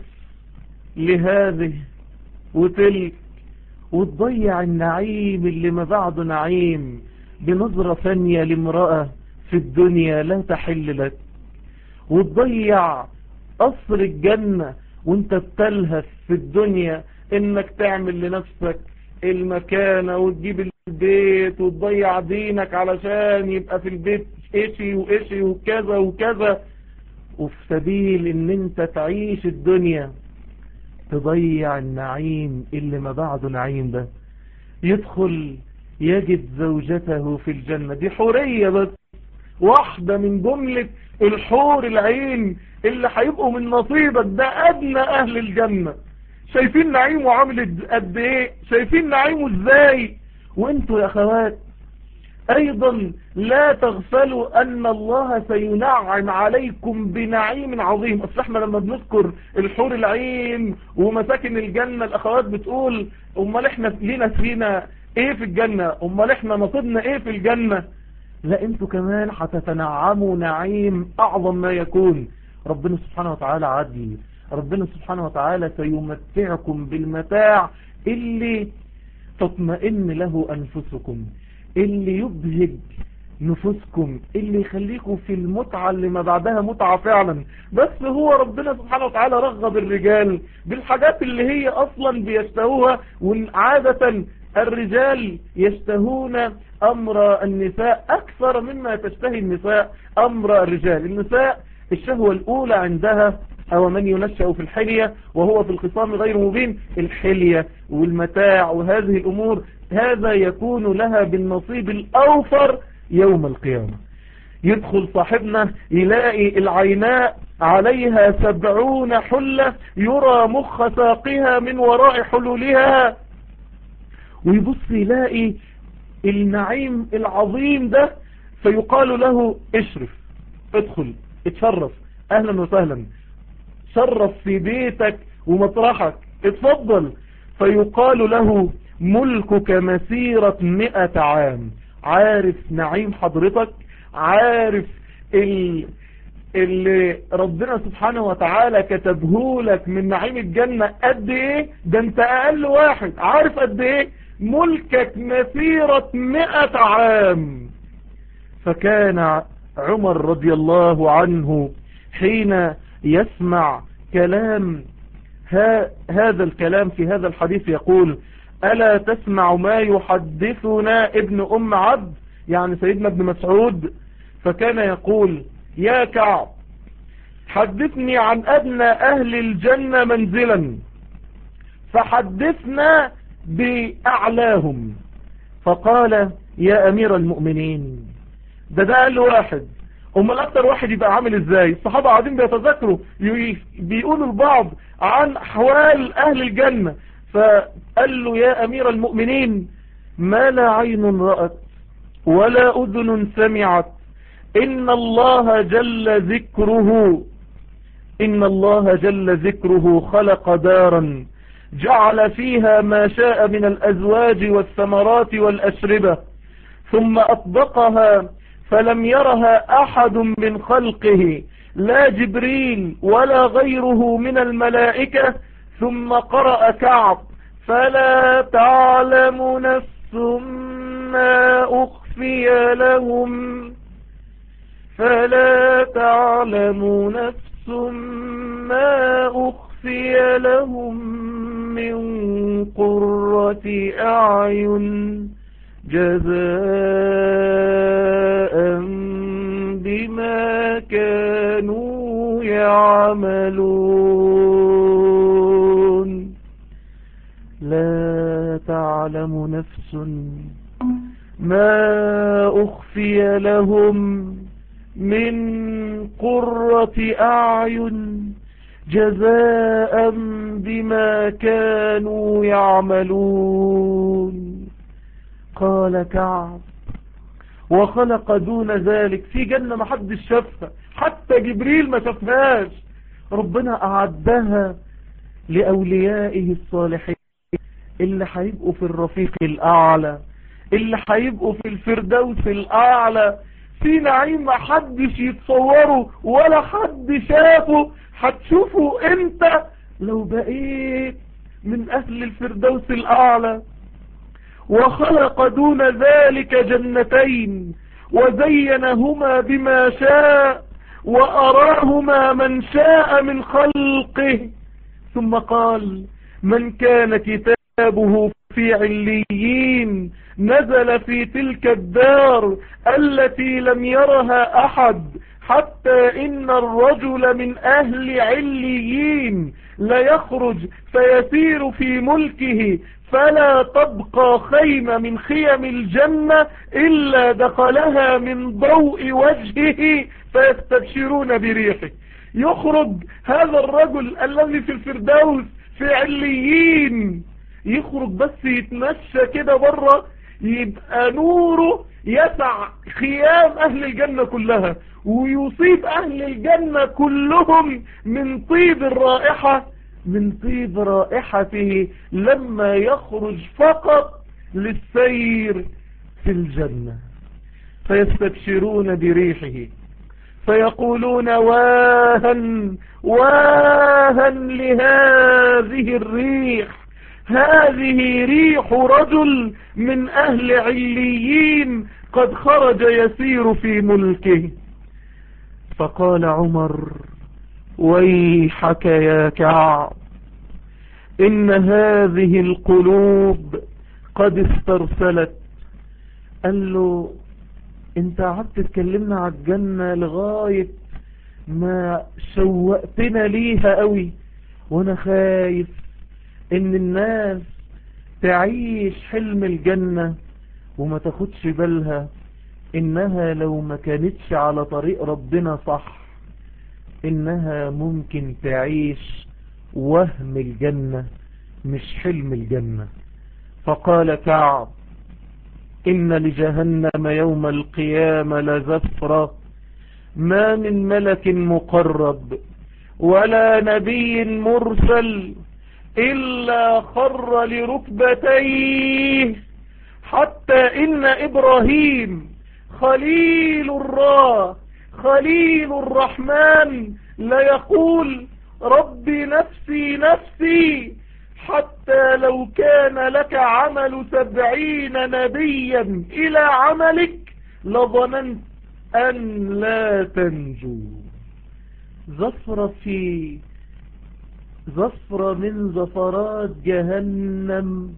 لهذه وتلك وتضيع النعيم اللي ما بعده نعيم بنظرة ثانية لامرأة في الدنيا لا تحل لك وتضيع قصر الجنة وانت بتلهف في الدنيا انك تعمل لنفسك المكانة وتجيب البيت وتضيع دينك علشان يبقى في البيت اشي واشي وكذا وكذا وفي سبيل ان انت تعيش الدنيا تضيع النعيم اللي ما بعده نعيم ده يدخل يجد زوجته في الجنة دي حورية بس واحدة من جملة الحور العين اللي هيبقوا من نصيبك ده ادنى اهل الجنة شايفين نعيمه عامل قد ايه شايفين نعيمه ازاي وانتوا يا اخوات ايضا لا تغفلوا ان الله سينعم عليكم بنعيم عظيم اصل احنا لما بنذكر الحور العين ومساكن الجنة الاخوات بتقول امال احنا لينا فينا ايه في الجنة امال احنا نصيبنا ايه في الجنة لا انتوا كمان هتتنعموا نعيم اعظم ما يكون ربنا سبحانه وتعالى عدل ربنا سبحانه وتعالى سيمتعكم بالمتاع اللي تطمئن له أنفسكم اللي يبهج نفوسكم اللي يخليكم في المتعة اللي ما بعدها متعة فعلا بس هو ربنا سبحانه وتعالى رغب الرجال بالحاجات اللي هي أصلا بيشتهوها وعادة الرجال يشتهون أمر النساء أكثر مما تشتهي النساء أمر الرجال النساء الشهوة الأولى عندها أو من ينشأ في الحلية وهو في الخصام غير مبين الحلية والمتاع وهذه الأمور هذا يكون لها بالنصيب الأوفر يوم القيامة يدخل صاحبنا يلاقي العيناء عليها سبعون حلة يرى مخ ساقها من وراء حلولها ويبص يلاقي النعيم العظيم ده فيقال له اشرف ادخل اتشرف اهلا وسهلا شرف في بيتك ومطرحك اتفضل فيقال له ملكك مسيرة مئة عام عارف نعيم حضرتك عارف ال... اللي ربنا سبحانه وتعالى كتبه لك من نعيم الجنة قد ايه ده انت اقل واحد عارف قد ايه ملكك مسيرة مئة عام فكان عمر رضي الله عنه حين يسمع كلام ها هذا الكلام في هذا الحديث يقول ألا تسمع ما يحدثنا ابن أم عبد يعني سيدنا ابن مسعود فكان يقول يا كعب حدثني عن أدنى أهل الجنة منزلا فحدثنا بأعلاهم فقال يا أمير المؤمنين ده ده قال له واحد امال اكتر واحد يبقى عامل ازاي الصحابة قاعدين بيتذكروا بيقولوا البعض عن احوال اهل الجنة فقال له يا امير المؤمنين ما لا عين رأت ولا اذن سمعت ان الله جل ذكره ان الله جل ذكره خلق دارا جعل فيها ما شاء من الازواج والثمرات والاشربة ثم اطبقها فلم يرها احد من خلقه لا جبريل ولا غيره من الملائكة ثم قرأ كعب فلا تعلم نفس ما اخفي لهم فلا تعلم نفس ما اخفي لهم من قرة اعين جزاء بما كانوا يعملون لا تعلم نفس ما أخفي لهم من قرة أعين جزاء بما كانوا يعملون قال كعب وخلق دون ذلك في جنة ما حدش شافها حتى جبريل ما شافهاش ربنا أعدها لأوليائه الصالحين اللي هيبقوا في الرفيق الأعلى اللي هيبقوا في الفردوس الأعلى في نعيم ما حدش يتصوره ولا حد شافه هتشوفه انت لو بقيت من أهل الفردوس الأعلى وخلق دون ذلك جنتين وزينهما بما شاء وأراهما من شاء من خلقه ثم قال من كان كتابه في عليين نزل في تلك الدار التي لم يرها أحد حتى إن الرجل من أهل عليين ليخرج فيسير في ملكه فلا تبقى خيمة من خيم الجنة إلا دخلها من ضوء وجهه فيستبشرون بريحه يخرج هذا الرجل الذي في الفردوس في عليين يخرج بس يتمشى كده بره يبقى نوره يسع خيام أهل الجنة كلها ويصيب أهل الجنة كلهم من طيب الرائحة من طيب رائحته لما يخرج فقط للسير في الجنة فيستبشرون بريحه فيقولون واها واها لهذه الريح هذه ريح رجل من أهل عليين قد خرج يسير في ملكه فقال عمر ويحك يا كعب إن هذه القلوب قد استرسلت قال له انت قعدت تكلمنا على الجنة لغاية ما شوقتنا ليها قوي وانا خايف ان الناس تعيش حلم الجنة وما تاخدش بالها انها لو ما كانتش على طريق ربنا صح انها ممكن تعيش وهم الجنة مش حلم الجنة فقال كعب إن لجهنم يوم القيامة لزفرة ما من ملك مقرب ولا نبي مرسل إلا خر لركبتيه حتى إن إبراهيم خليل الله خليل الرحمن ليقول رب نفسي نفسي حتى لو كان لك عمل سبعين نبيا إلى عملك لظننت أن لا تنجو زفر في زفر من زفرات جهنم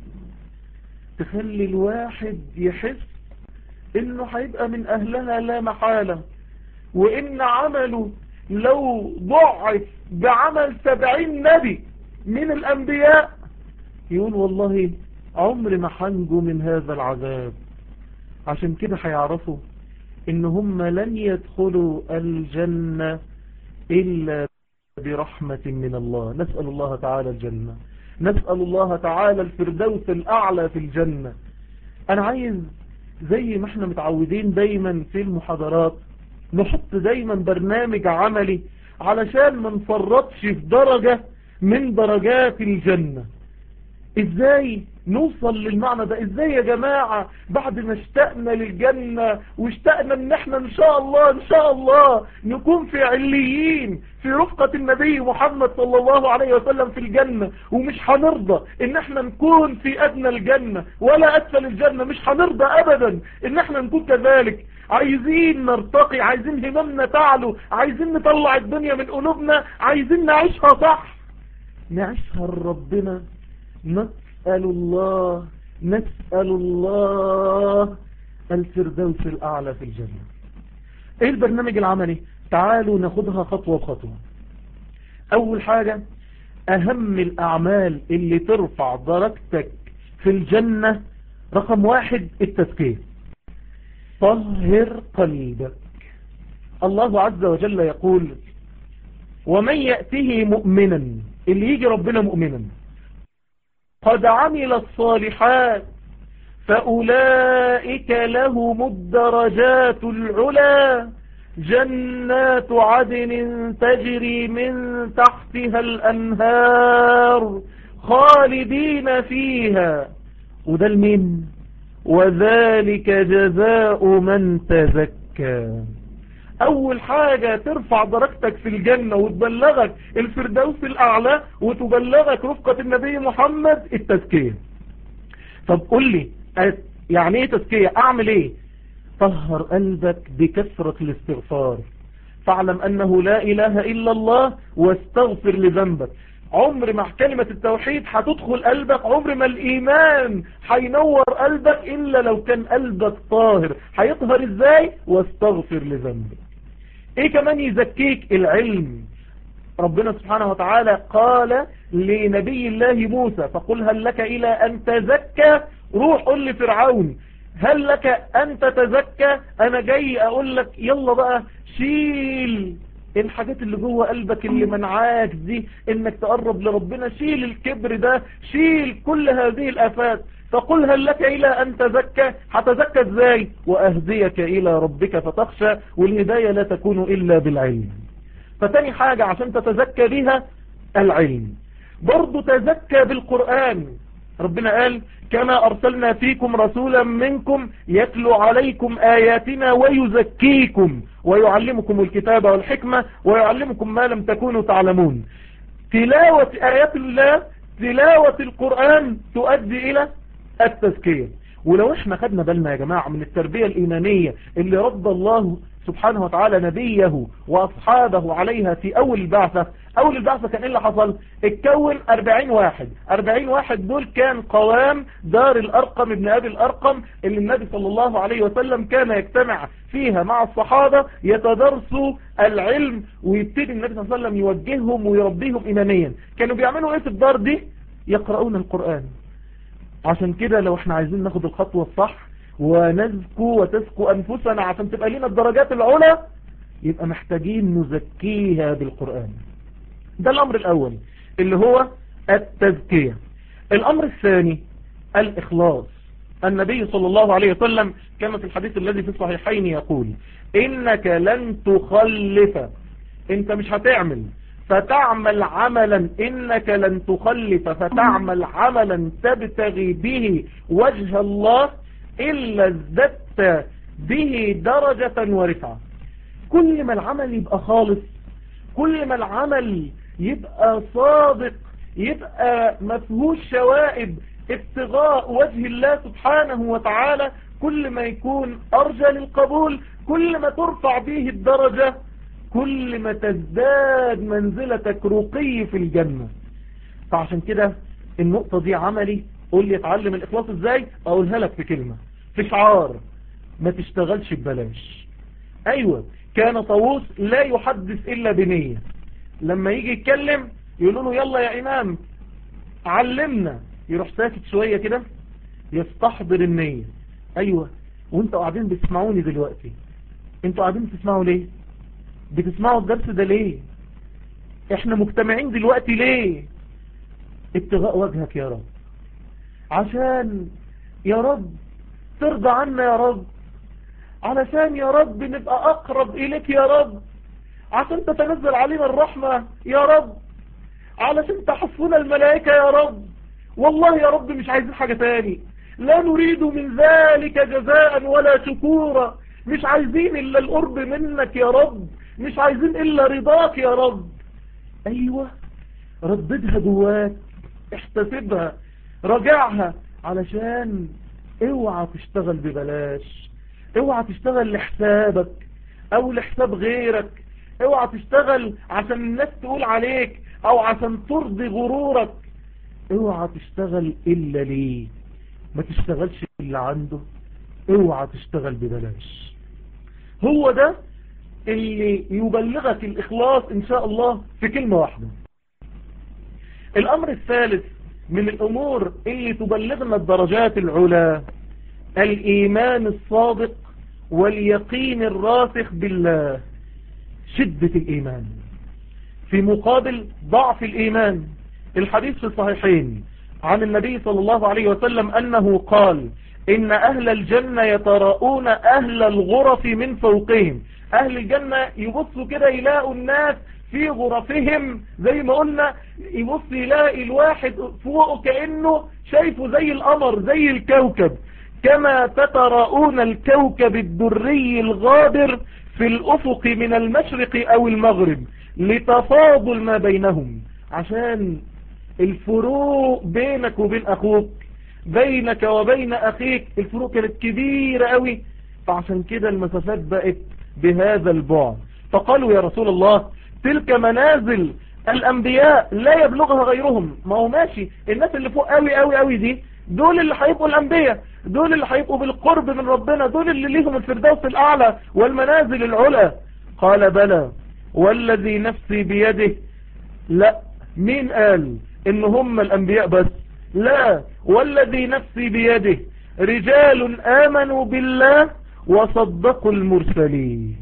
تخلي الواحد يحس انه هيبقى من اهلها لا محالة وان عمله لو ضعف بعمل سبعين نبي من الانبياء يقول والله عمر ما حنجوا من هذا العذاب عشان كده هيعرفوا ان هم لن يدخلوا الجنة الا برحمة من الله نسأل الله تعالى الجنة نسأل الله تعالى الفردوس الاعلى في الجنة انا عايز زي ما احنا متعودين دايما في المحاضرات نحط دايما برنامج عملي علشان ما نفرطش في درجة من درجات الجنة ازاي نوصل للمعنى ده ازاي يا جماعة بعد ما اشتقنا للجنة واشتقنا ان احنا ان شاء الله ان شاء الله نكون في عليين في رفقة النبي محمد صلى الله عليه وسلم في الجنة ومش هنرضى ان احنا نكون في ادنى الجنة ولا اسفل الجنة مش هنرضى ابدا ان احنا نكون كذلك عايزين نرتقي عايزين هممنا تعلو عايزين نطلع الدنيا من قلوبنا عايزين نعيشها صح نعيشها لربنا نسأل الله نسأل الله الفردوس الأعلى في الجنة ايه البرنامج العملي تعالوا ناخدها خطوة بخطوة اول حاجة اهم الاعمال اللي ترفع درجتك في الجنة رقم واحد التزكية طهر قلبك الله عز وجل يقول ومن يأته مؤمنا اللي يجي ربنا مؤمنا قد عمل الصالحات فأولئك لهم الدرجات العلا جنات عدن تجري من تحتها الأنهار خالدين فيها وده المين وذلك جزاء من تزكى اول حاجة ترفع درجتك في الجنة وتبلغك الفردوس الاعلى وتبلغك رفقة النبي محمد التزكية طب قل لي يعني ايه تزكية اعمل ايه طهر قلبك بكثرة الاستغفار فاعلم انه لا اله الا الله واستغفر لذنبك عمر ما كلمة التوحيد هتدخل قلبك عمر ما الإيمان هينور قلبك إلا لو كان قلبك طاهر هيطهر إزاي واستغفر لذنبك إيه كمان يزكيك العلم ربنا سبحانه وتعالى قال لنبي الله موسى فقل هل لك إلى أن تزكى روح قل لفرعون هل لك أن تتزكى أنا جاي أقول لك يلا بقى شيل الحاجات اللي جوه قلبك اللي منعاك دي انك تقرب لربنا شيل الكبر ده شيل كل هذه الافات فقل هل لك الى ان تزكى هتزكى ازاي واهديك الى ربك فتخشى والهداية لا تكون الا بالعلم فتاني حاجة عشان تتزكى بها العلم برضو تزكى بالقرآن ربنا قال كما أرسلنا فيكم رسولا منكم يتلو عليكم آياتنا ويزكيكم ويعلمكم الكتاب والحكمة ويعلمكم ما لم تكونوا تعلمون تلاوة آيات الله تلاوة القرآن تؤدي إلى التزكية ولو احنا خدنا بالنا يا جماعة من التربية الإيمانية اللي رد الله سبحانه وتعالى نبيه وأصحابه عليها في أول البعثة أول البعثة كان إيه اللي حصل اتكون 40 واحد 40 واحد دول كان قوام دار الأرقم ابن أبي الأرقم اللي النبي صلى الله عليه وسلم كان يجتمع فيها مع الصحابة يتدرسوا العلم ويبتدي النبي صلى الله عليه وسلم يوجههم ويربيهم إيمانيا كانوا بيعملوا إيه في الدار دي يقرؤون القرآن عشان كده لو احنا عايزين ناخد الخطوة الصح ونزكو وتزكو أنفسنا عشان تبقى لنا الدرجات العلى يبقى محتاجين نزكيها بالقرآن ده الأمر الأول اللي هو التزكية الأمر الثاني الإخلاص النبي صلى الله عليه وسلم كما في الحديث الذي في الصحيحين يقول إنك لن تخلف انت مش هتعمل فتعمل عملا إنك لن تخلف فتعمل عملا تبتغي به وجه الله إلا ازددت به درجة ورفعة كل ما العمل يبقى خالص كل ما العمل يبقى صادق يبقى مفهوش شوائب ابتغاء وجه الله سبحانه وتعالى كل ما يكون أرجى للقبول كل ما ترفع به الدرجة كل ما تزداد منزلتك رقي في الجنة فعشان كده النقطة دي عملي قول لي اتعلم الإخلاص ازاي اقولها لك في كلمة في شعار ما تشتغلش ببلاش ايوه كان طاووس لا يحدث الا بنية لما يجي يتكلم يقولوا له يلا يا امام علمنا يروح ساكت شوية كده يستحضر النية ايوه وانتوا قاعدين بتسمعوني دلوقتي انتوا قاعدين بتسمعوا ليه بتسمعوا الدرس ده ليه احنا مجتمعين دلوقتي ليه ابتغاء وجهك يا رب عشان يا رب ترضى عنا يا رب علشان يا رب نبقى اقرب اليك يا رب عشان تتنزل علينا الرحمة يا رب علشان تحفنا الملائكة يا رب والله يا رب مش عايزين حاجة تاني لا نريد من ذلك جزاء ولا شكورا مش عايزين إلا القرب منك يا رب مش عايزين إلا رضاك يا رب أيوة رددها جواك احتسبها راجعها علشان اوعى تشتغل ببلاش اوعى تشتغل لحسابك او لحساب غيرك اوعى تشتغل عشان الناس تقول عليك او عشان ترضي غرورك اوعى تشتغل الا ليه ما تشتغلش اللي عنده اوعى تشتغل ببلاش هو ده اللي يبلغك الاخلاص ان شاء الله في كلمة واحدة الامر الثالث من الامور اللي تبلغنا الدرجات العلا الايمان الصادق واليقين الراسخ بالله شدة الإيمان في مقابل ضعف الإيمان الحديث في الصحيحين عن النبي صلى الله عليه وسلم أنه قال إن أهل الجنة يتراءون أهل الغرف من فوقهم أهل الجنة يبصوا كده يلاقوا الناس في غرفهم زي ما قلنا يبص يلاقي الواحد فوقه كأنه شايفه زي القمر زي الكوكب كما تتراءون الكوكب الدري الغابر في الأفق من المشرق أو المغرب لتفاضل ما بينهم عشان الفروق بينك وبين أخوك بينك وبين أخيك الفروق كانت كبيرة قوي فعشان كده المسافات بقت بهذا البعد فقالوا يا رسول الله تلك منازل الأنبياء لا يبلغها غيرهم ما هو ماشي الناس اللي فوق قوي قوي قوي دي دول اللي هيبقوا الأنبياء دول اللي هيبقوا بالقرب من ربنا دول اللي ليهم الفردوس الأعلى والمنازل العلى قال بلى والذي نفسي بيده لا مين قال ان هم الأنبياء بس لا والذي نفسي بيده رجال آمنوا بالله وصدقوا المرسلين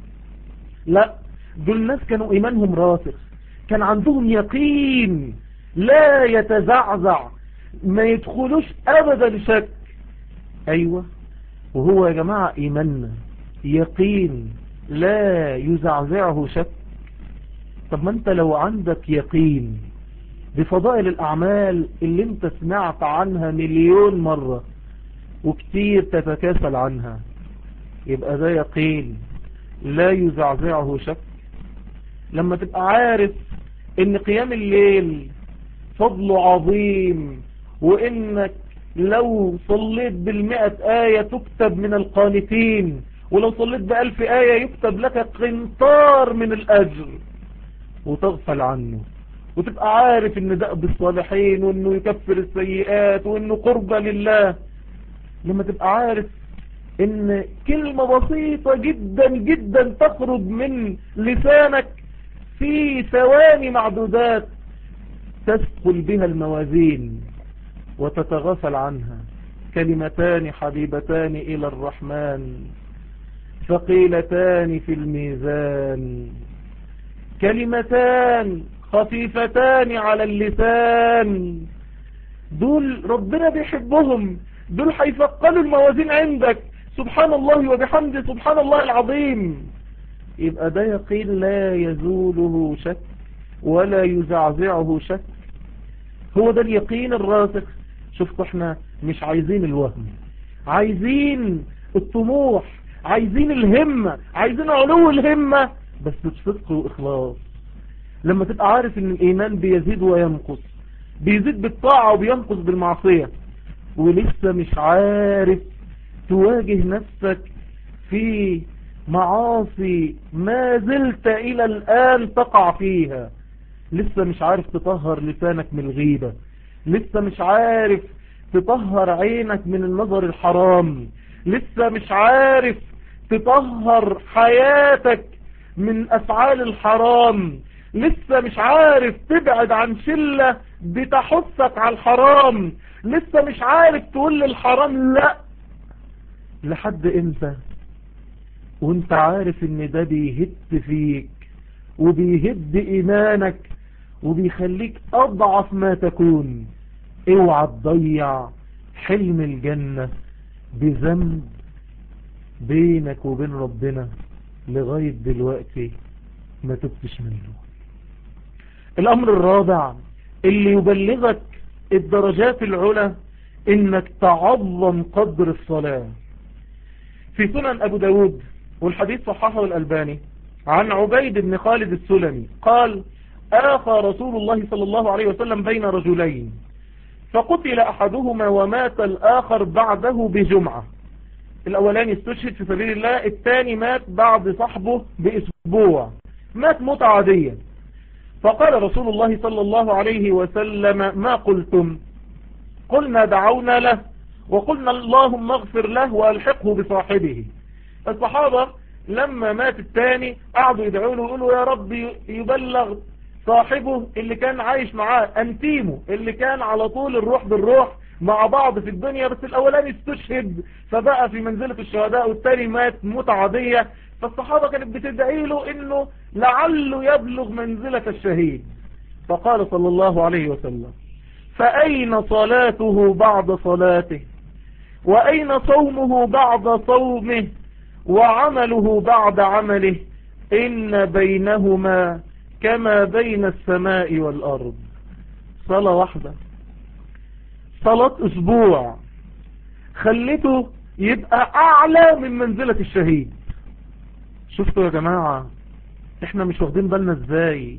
لا دول الناس كانوا إيمانهم راسخ كان عندهم يقين لا يتزعزع ما يدخلوش أبدا شك أيوة وهو يا جماعة إيماننا يقين لا يزعزعه شك طب ما انت لو عندك يقين بفضائل الأعمال اللي انت سمعت عنها مليون مرة وكتير تتكاسل عنها يبقى ده يقين لا يزعزعه شك لما تبقى عارف ان قيام الليل فضله عظيم وانك لو صليت بالمئة آية تكتب من القانتين ولو صليت بألف آية يكتب لك قنطار من الأجر وتغفل عنه وتبقى عارف ان ده بالصالحين وانه يكفر السيئات وانه قربة لله لما تبقى عارف ان كلمة بسيطة جدا جدا تخرج من لسانك في ثواني معدودات تثقل بها الموازين وتتغافل عنها كلمتان حبيبتان إلى الرحمن ثقيلتان في الميزان كلمتان خفيفتان على اللسان دول ربنا بيحبهم دول هيثقلوا الموازين عندك سبحان الله وبحمده سبحان الله العظيم يبقى ده يقين لا يزوله شك ولا يزعزعه شك هو ده اليقين الراسخ شفتوا احنا مش عايزين الوهم عايزين الطموح عايزين الهمة عايزين علو الهمة بس بصدق وإخلاص لما تبقى عارف ان الإيمان بيزيد وينقص بيزيد بالطاعة وبينقص بالمعصية ولسه مش عارف تواجه نفسك في معاصي ما زلت إلى الآن تقع فيها لسه مش عارف تطهر لسانك من الغيبة لسه مش عارف تطهر عينك من النظر الحرام لسه مش عارف تطهر حياتك من أفعال الحرام لسه مش عارف تبعد عن شلة بتحثك على الحرام لسه مش عارف تقول للحرام لا لحد امتى وانت عارف ان ده بيهد فيك وبيهد ايمانك وبيخليك اضعف ما تكون اوعى تضيع حلم الجنة بذنب بينك وبين ربنا لغاية دلوقتي ما تبتش منه الامر الرابع اللي يبلغك الدرجات العلى انك تعظم قدر الصلاة في سنن ابو داود والحديث صححه الالباني عن عبيد بن خالد السلمي قال آخى رسول الله صلى الله عليه وسلم بين رجلين فقتل أحدهما ومات الآخر بعده بجمعة الأولاني استشهد في سبيل الله الثاني مات بعد صحبه بأسبوع مات موت عادية فقال رسول الله صلى الله عليه وسلم ما قلتم قلنا دعونا له وقلنا اللهم اغفر له والحقه بصاحبه الصحابة لما مات الثاني قعدوا يدعوا له ويقولوا يا رب يبلغ صاحبه اللي كان عايش معاه انتيمه اللي كان على طول الروح بالروح مع بعض في الدنيا بس الاولاني استشهد فبقى في منزلة الشهداء والتاني مات موت عادية فالصحابة كانت بتدعي له انه لعله يبلغ منزلة الشهيد فقال صلى الله عليه وسلم فأين صلاته بعد صلاته وأين صومه بعد صومه وعمله بعد عمله إن بينهما كما بين السماء والأرض صلاة واحدة صلاة أسبوع خليته يبقى أعلى من منزلة الشهيد شفتوا يا جماعة احنا مش واخدين بالنا ازاي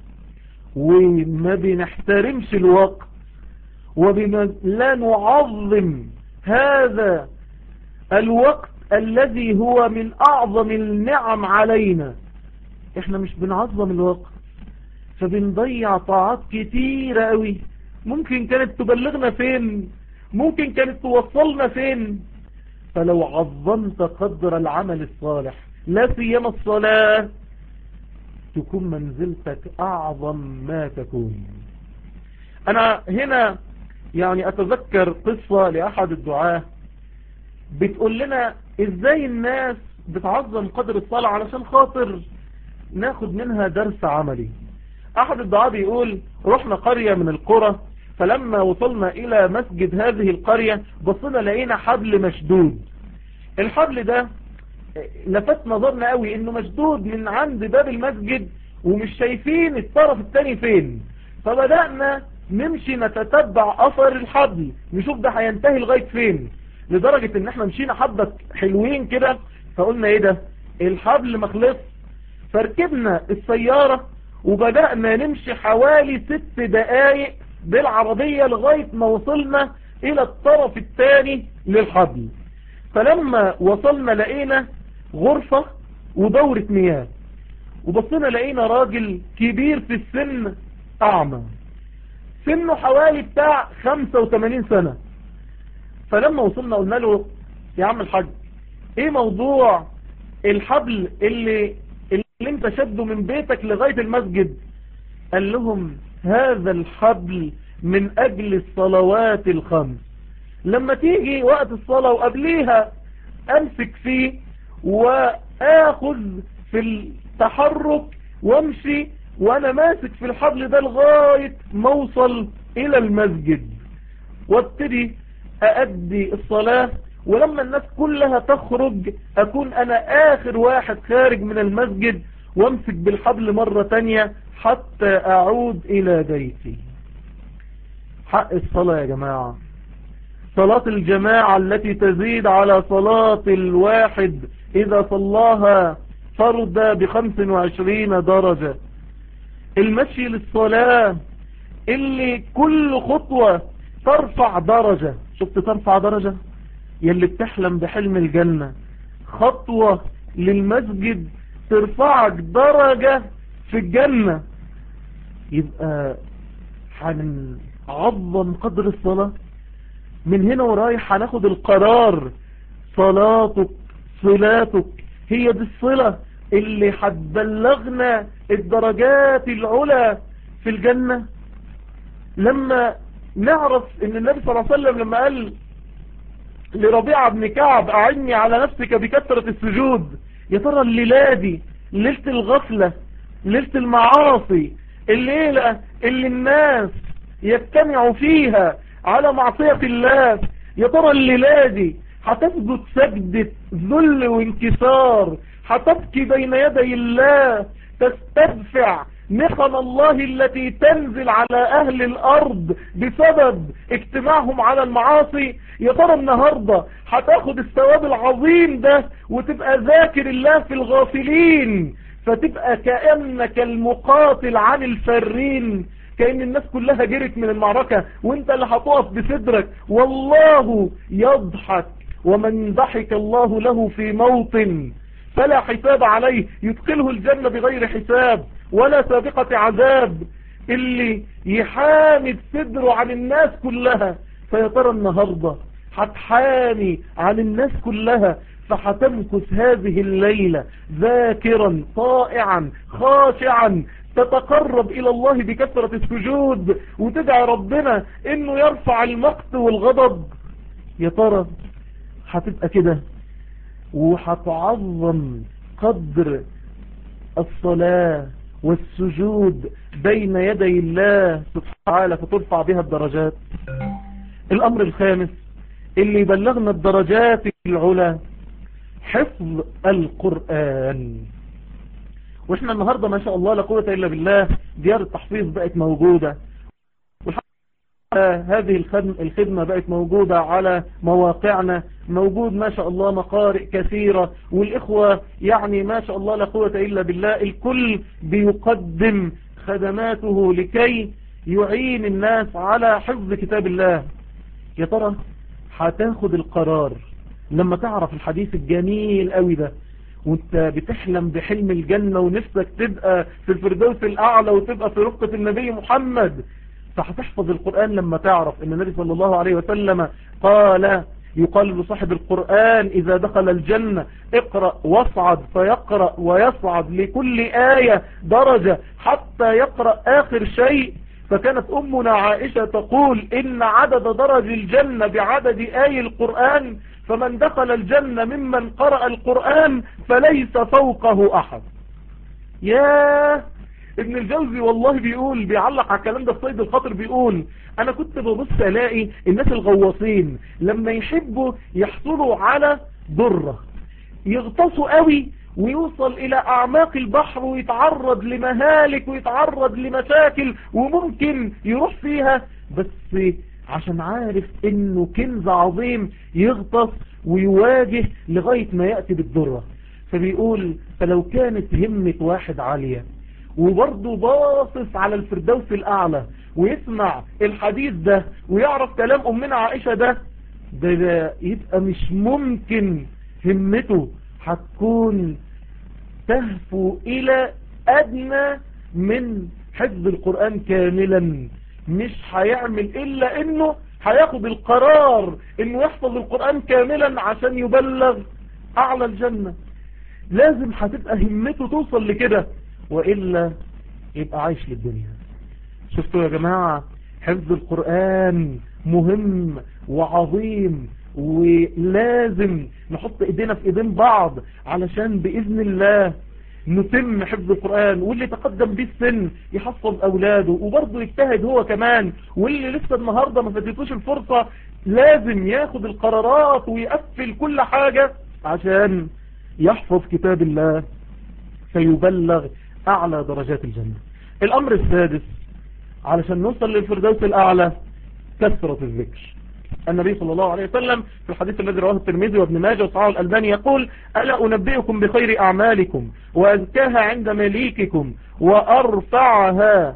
وما بنحترمش الوقت وبما لا نعظم هذا الوقت الذي هو من أعظم النعم علينا احنا مش بنعظم الوقت فبنضيع طاعات كتيرة قوي ممكن كانت تبلغنا فين ممكن كانت توصلنا فين فلو عظمت قدر العمل الصالح لا سيما الصلاة تكون منزلتك أعظم ما تكون أنا هنا يعني أتذكر قصة لأحد الدعاة بتقول لنا إزاي الناس بتعظم قدر الصلاة علشان خاطر ناخد منها درس عملي أحد الدعاة بيقول رحنا قرية من القرى فلما وصلنا إلى مسجد هذه القرية بصنا لقينا حبل مشدود الحبل ده لفت نظرنا قوي انه مشدود من عند باب المسجد ومش شايفين الطرف التاني فين فبدأنا نمشي نتتبع اثر الحبل نشوف ده هينتهي لغاية فين لدرجة ان احنا مشينا حبة حلوين كده فقلنا ايه ده الحبل مخلص فركبنا السيارة وبدأنا نمشي حوالي ست دقايق بالعربية لغاية ما وصلنا الى الطرف الثاني للحبل فلما وصلنا لقينا غرفة ودورة مياه وبصينا لقينا راجل كبير في السن اعمى سنه حوالي بتاع 85 سنة فلما وصلنا قلنا له يا عم الحاج ايه موضوع الحبل اللي اللي انت شده من بيتك لغاية المسجد قال لهم هذا الحبل من اجل الصلوات الخمس لما تيجي وقت الصلاة وقبليها امسك فيه واخذ في التحرك وامشي وانا ماسك في الحبل ده لغاية موصل الى المسجد وابتدي أأدي الصلاة ولما الناس كلها تخرج أكون أنا آخر واحد خارج من المسجد وامسك بالحبل مرة تانية حتى أعود إلى بيتي حق الصلاة يا جماعة صلاة الجماعة التي تزيد على صلاة الواحد إذا صلاها فرد بخمس وعشرين درجة المشي للصلاة اللي كل خطوة ترفع درجة شفت ترفع درجة يلي بتحلم بحلم الجنة خطوة للمسجد ترفعك درجة في الجنة يبقى هنعظم قدر الصلاة من هنا ورايح هناخد القرار صلاتك صلاتك هي دي الصلة اللي هتبلغنا الدرجات العلى في الجنة لما نعرف ان النبي صلى الله عليه وسلم لما قال لربيعة بن كعب اعني على نفسك بكثرة السجود يا ترى الليلة دي ليلة الغفلة ليلة المعاصي الليلة اللي الناس يجتمعوا فيها على معصية الله يا ترى الليلة دي هتسجد سجدة ذل وانكسار هتبكي بين يدي الله تستدفع نقم الله التي تنزل على اهل الارض بسبب اجتماعهم على المعاصي يا ترى النهاردة هتاخد الثواب العظيم ده وتبقى ذاكر الله في الغافلين فتبقى كأنك المقاتل عن الفرين كأن الناس كلها جرت من المعركة وانت اللي هتقف بصدرك والله يضحك ومن ضحك الله له في موطن فلا حساب عليه يدخله الجنة بغير حساب ولا سابقة عذاب اللي يحامي صدره عن الناس كلها فيا ترى النهاردة هتحامي عن الناس كلها فهتمكث هذه الليلة ذاكرا طائعا خاشعا تتقرب الى الله بكثرة السجود وتدعي ربنا انه يرفع المقت والغضب يا ترى هتبقى كده وهتعظم قدر الصلاة والسجود بين يدي الله سبحانه وتعالى فترفع بها الدرجات الامر الخامس اللي يبلغنا الدرجات العلا حفظ القرآن واحنا النهاردة ما شاء الله لا قوة الا بالله ديار التحفيظ بقت موجودة هذه الخدمة بقت موجودة على مواقعنا موجود ما شاء الله مقارئ كثيرة والإخوة يعني ما شاء الله لا قوة إلا بالله الكل بيقدم خدماته لكي يعين الناس على حفظ كتاب الله يا ترى هتاخد القرار لما تعرف الحديث الجميل قوي ده وانت بتحلم بحلم الجنة ونفسك تبقى في الفردوس الأعلى وتبقى في رفقة النبي محمد فهتحفظ القرآن لما تعرف ان النبي صلى الله عليه وسلم قال يقال لصاحب القرآن إذا دخل الجنة اقرأ واصعد فيقرأ ويصعد لكل آية درجة حتى يقرأ آخر شيء فكانت أمنا عائشة تقول إن عدد درج الجنة بعدد آي القرآن فمن دخل الجنة ممن قرأ القرآن فليس فوقه أحد ياه ابن الجوزي والله بيقول بيعلق على الكلام ده الصيد الخاطر بيقول انا كنت ببص الاقي الناس الغواصين لما يحبوا يحصلوا على ذرة يغطسوا قوي ويوصل الى اعماق البحر ويتعرض لمهالك ويتعرض لمشاكل وممكن يروح فيها بس عشان عارف انه كنز عظيم يغطس ويواجه لغاية ما يأتي بالذرة فبيقول فلو كانت همة واحد عالية وبرضه باصص على الفردوس الأعلى ويسمع الحديث ده ويعرف كلام أمنا عائشة ده ده, ده يبقى مش ممكن همته هتكون تهفو إلى أدنى من حفظ القرآن كاملا مش هيعمل إلا إنه هياخد القرار إنه يحفظ القرآن كاملا عشان يبلغ أعلى الجنة لازم هتبقى همته توصل لكده وإلا يبقى عايش للدنيا شفتوا يا جماعة حفظ القرآن مهم وعظيم ولازم نحط ايدينا في ايدين بعض علشان بإذن الله نتم حفظ القرآن واللي تقدم بيه السن يحفظ اولاده وبرضه يجتهد هو كمان واللي لسه النهاردة ما فاتتوش الفرصة لازم ياخد القرارات ويقفل كل حاجة عشان يحفظ كتاب الله فيبلغ اعلى درجات الجنة الامر السادس علشان نوصل للفردوس الاعلى كثرة الذكر النبي صلى الله عليه وسلم في الحديث الذي رواه الترمذي وابن ماجه وصححه الألباني يقول ألا أنبئكم بخير أعمالكم وأزكاها عند مليككم وأرفعها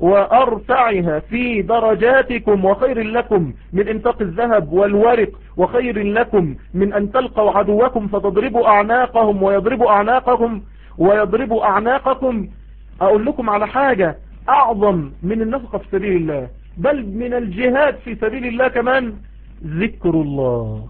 وأرفعها في درجاتكم وخير لكم من انفاق الذهب والورق وخير لكم من أن تلقوا عدوكم فتضربوا أعناقهم ويضربوا أعناقهم ويضربوا أعناقكم أقول لكم على حاجة أعظم من النفقة في سبيل الله بل من الجهاد في سبيل الله كمان ذكر الله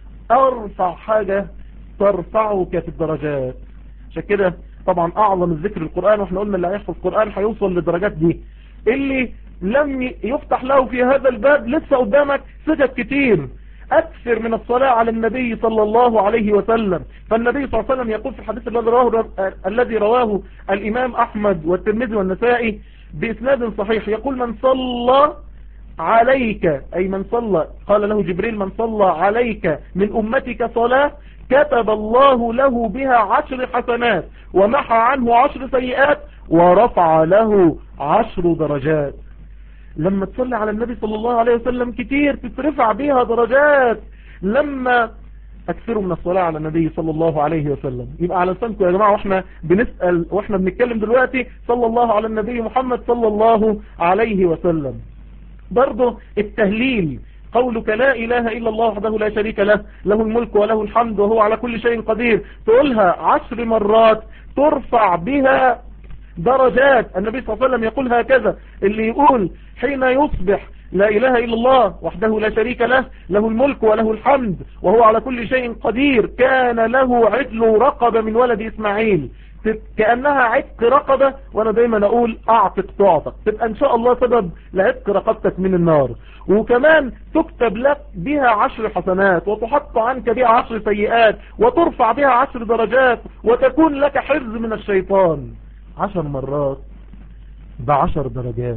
أرفع حاجة ترفعك في الدرجات عشان كده طبعا أعظم الذكر القرآن واحنا قلنا اللي هيحفظ القرآن هيوصل للدرجات دي اللي لم يفتح له في هذا الباب لسه قدامك سجد كتير أكثر من الصلاة على النبي صلى الله عليه وسلم فالنبي صلى الله عليه وسلم يقول في الحديث الذي رواه, الذي رواه الإمام أحمد والترمذي والنسائي بإسناد صحيح يقول من صلى عليك أي من صلى قال له جبريل من صلى عليك من أمتك صلاة كتب الله له بها عشر حسنات ومحى عنه عشر سيئات ورفع له عشر درجات لما تصلي على النبي صلى الله عليه وسلم كتير تترفع بها درجات لما اكثروا من الصلاة على النبي صلى الله عليه وسلم يبقى على لسانكم يا جماعة واحنا بنسأل واحنا بنتكلم دلوقتي صلى الله على النبي محمد صلى الله عليه وسلم برضه التهليل قولك لا إله إلا الله وحده لا شريك له له الملك وله الحمد وهو على كل شيء قدير تقولها عشر مرات ترفع بها درجات النبي صلى الله عليه وسلم يقول هكذا اللي يقول حين يصبح لا إله إلا الله وحده لا شريك له له الملك وله الحمد وهو على كل شيء قدير كان له عدل رقبة من ولد إسماعيل كأنها عتق رقبة وانا دايما اقول اعتق تعتق تبقى ان شاء الله سبب لعتق رقبتك من النار وكمان تكتب لك بها عشر حسنات وتحط عنك بها عشر سيئات وترفع بها عشر درجات وتكون لك حرز من الشيطان عشر مرات بعشر درجات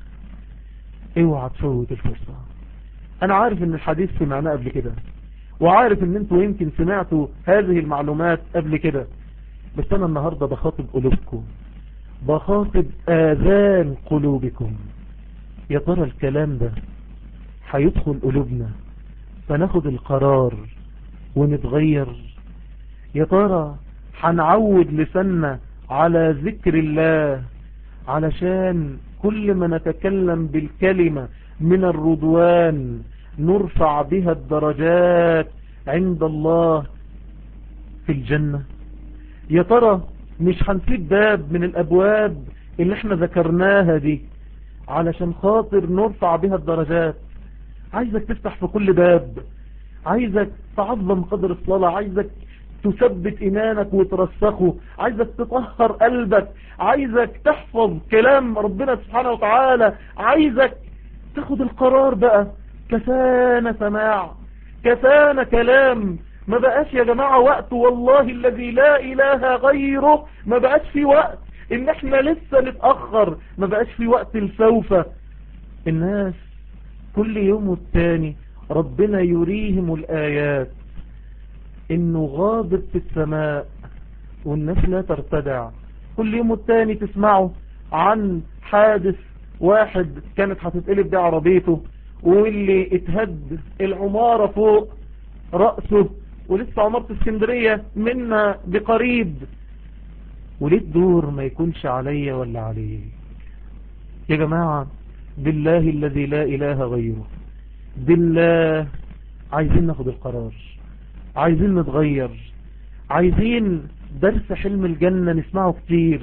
اوعى تفوت الفرصة انا عارف ان الحديث سمعناه قبل كده وعارف ان انتوا يمكن سمعتوا هذه المعلومات قبل كده بس انا النهاردة بخاطب قلوبكم بخاطب اذان قلوبكم يا ترى الكلام ده هيدخل قلوبنا فناخد القرار ونتغير يا ترى هنعود لسنا على ذكر الله علشان كل ما نتكلم بالكلمة من الرضوان نرفع بها الدرجات عند الله في الجنة يا ترى مش هنسيب باب من الابواب اللي احنا ذكرناها دي علشان خاطر نرفع بها الدرجات عايزك تفتح في كل باب عايزك تعظم قدر الصلاة عايزك تثبت ايمانك وترسخه عايزك تطهر قلبك عايزك تحفظ كلام ربنا سبحانه وتعالى عايزك تاخد القرار بقى كفانا سماع كفانا كلام ما بقاش يا جماعة وقت والله الذي لا اله غيره ما بقاش في وقت ان احنا لسه نتأخر ما بقاش في وقت السوف الناس كل يوم والتاني ربنا يريهم الآيات انه غاضب في السماء والناس لا ترتدع كل يوم والتاني تسمعوا عن حادث واحد كانت هتتقلب دي عربيته واللي اتهد العمارة فوق رأسه ولسه عمارة اسكندرية منا بقريب وليه الدور ما يكونش عليا ولا عليه يا جماعة بالله الذي لا اله غيره بالله عايزين ناخد القرار عايزين نتغير عايزين درس حلم الجنة نسمعه كتير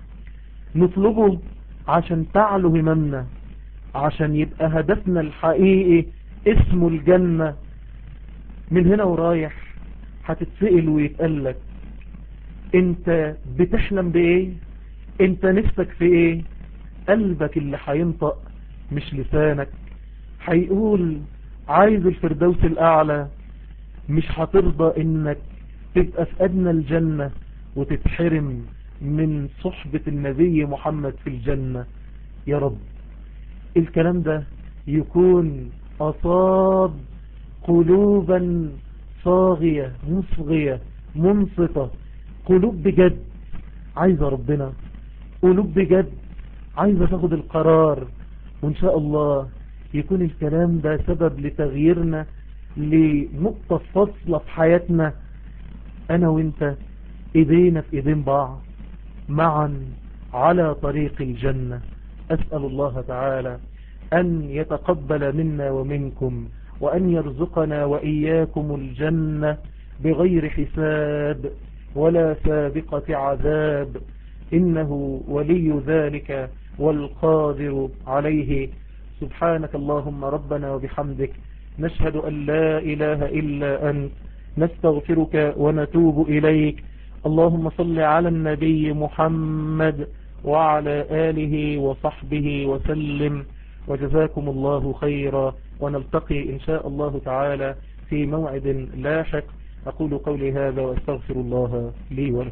نطلبه عشان تعلو هممنا عشان يبقى هدفنا الحقيقي اسمه الجنة من هنا ورايح هتتسئل ويتقالك انت بتحلم بايه انت نفسك في ايه قلبك اللي هينطق مش لسانك هيقول عايز الفردوس الاعلى مش هترضى انك تبقى في ادنى الجنة وتتحرم من صحبة النبي محمد في الجنة يا رب الكلام ده يكون أصاب قلوبا صاغية مصغية منصفة قلوب بجد عايزة ربنا قلوب بجد عايزة تاخد القرار وان شاء الله يكون الكلام ده سبب لتغييرنا لنقطة فاصلة في حياتنا انا وانت ايدينا في ايدين بعض معا على طريق الجنة أسأل الله تعالى أن يتقبل منا ومنكم وأن يرزقنا وإياكم الجنة بغير حساب ولا سابقة عذاب إنه ولي ذلك والقادر عليه سبحانك اللهم ربنا وبحمدك نشهد أن لا إله إلا أنت نستغفرك ونتوب إليك اللهم صل على النبي محمد وعلى آله وصحبه وسلم وجزاكم الله خيرا ونلتقي إن شاء الله تعالى في موعد لاحق أقول قولي هذا وأستغفر الله لي ولكم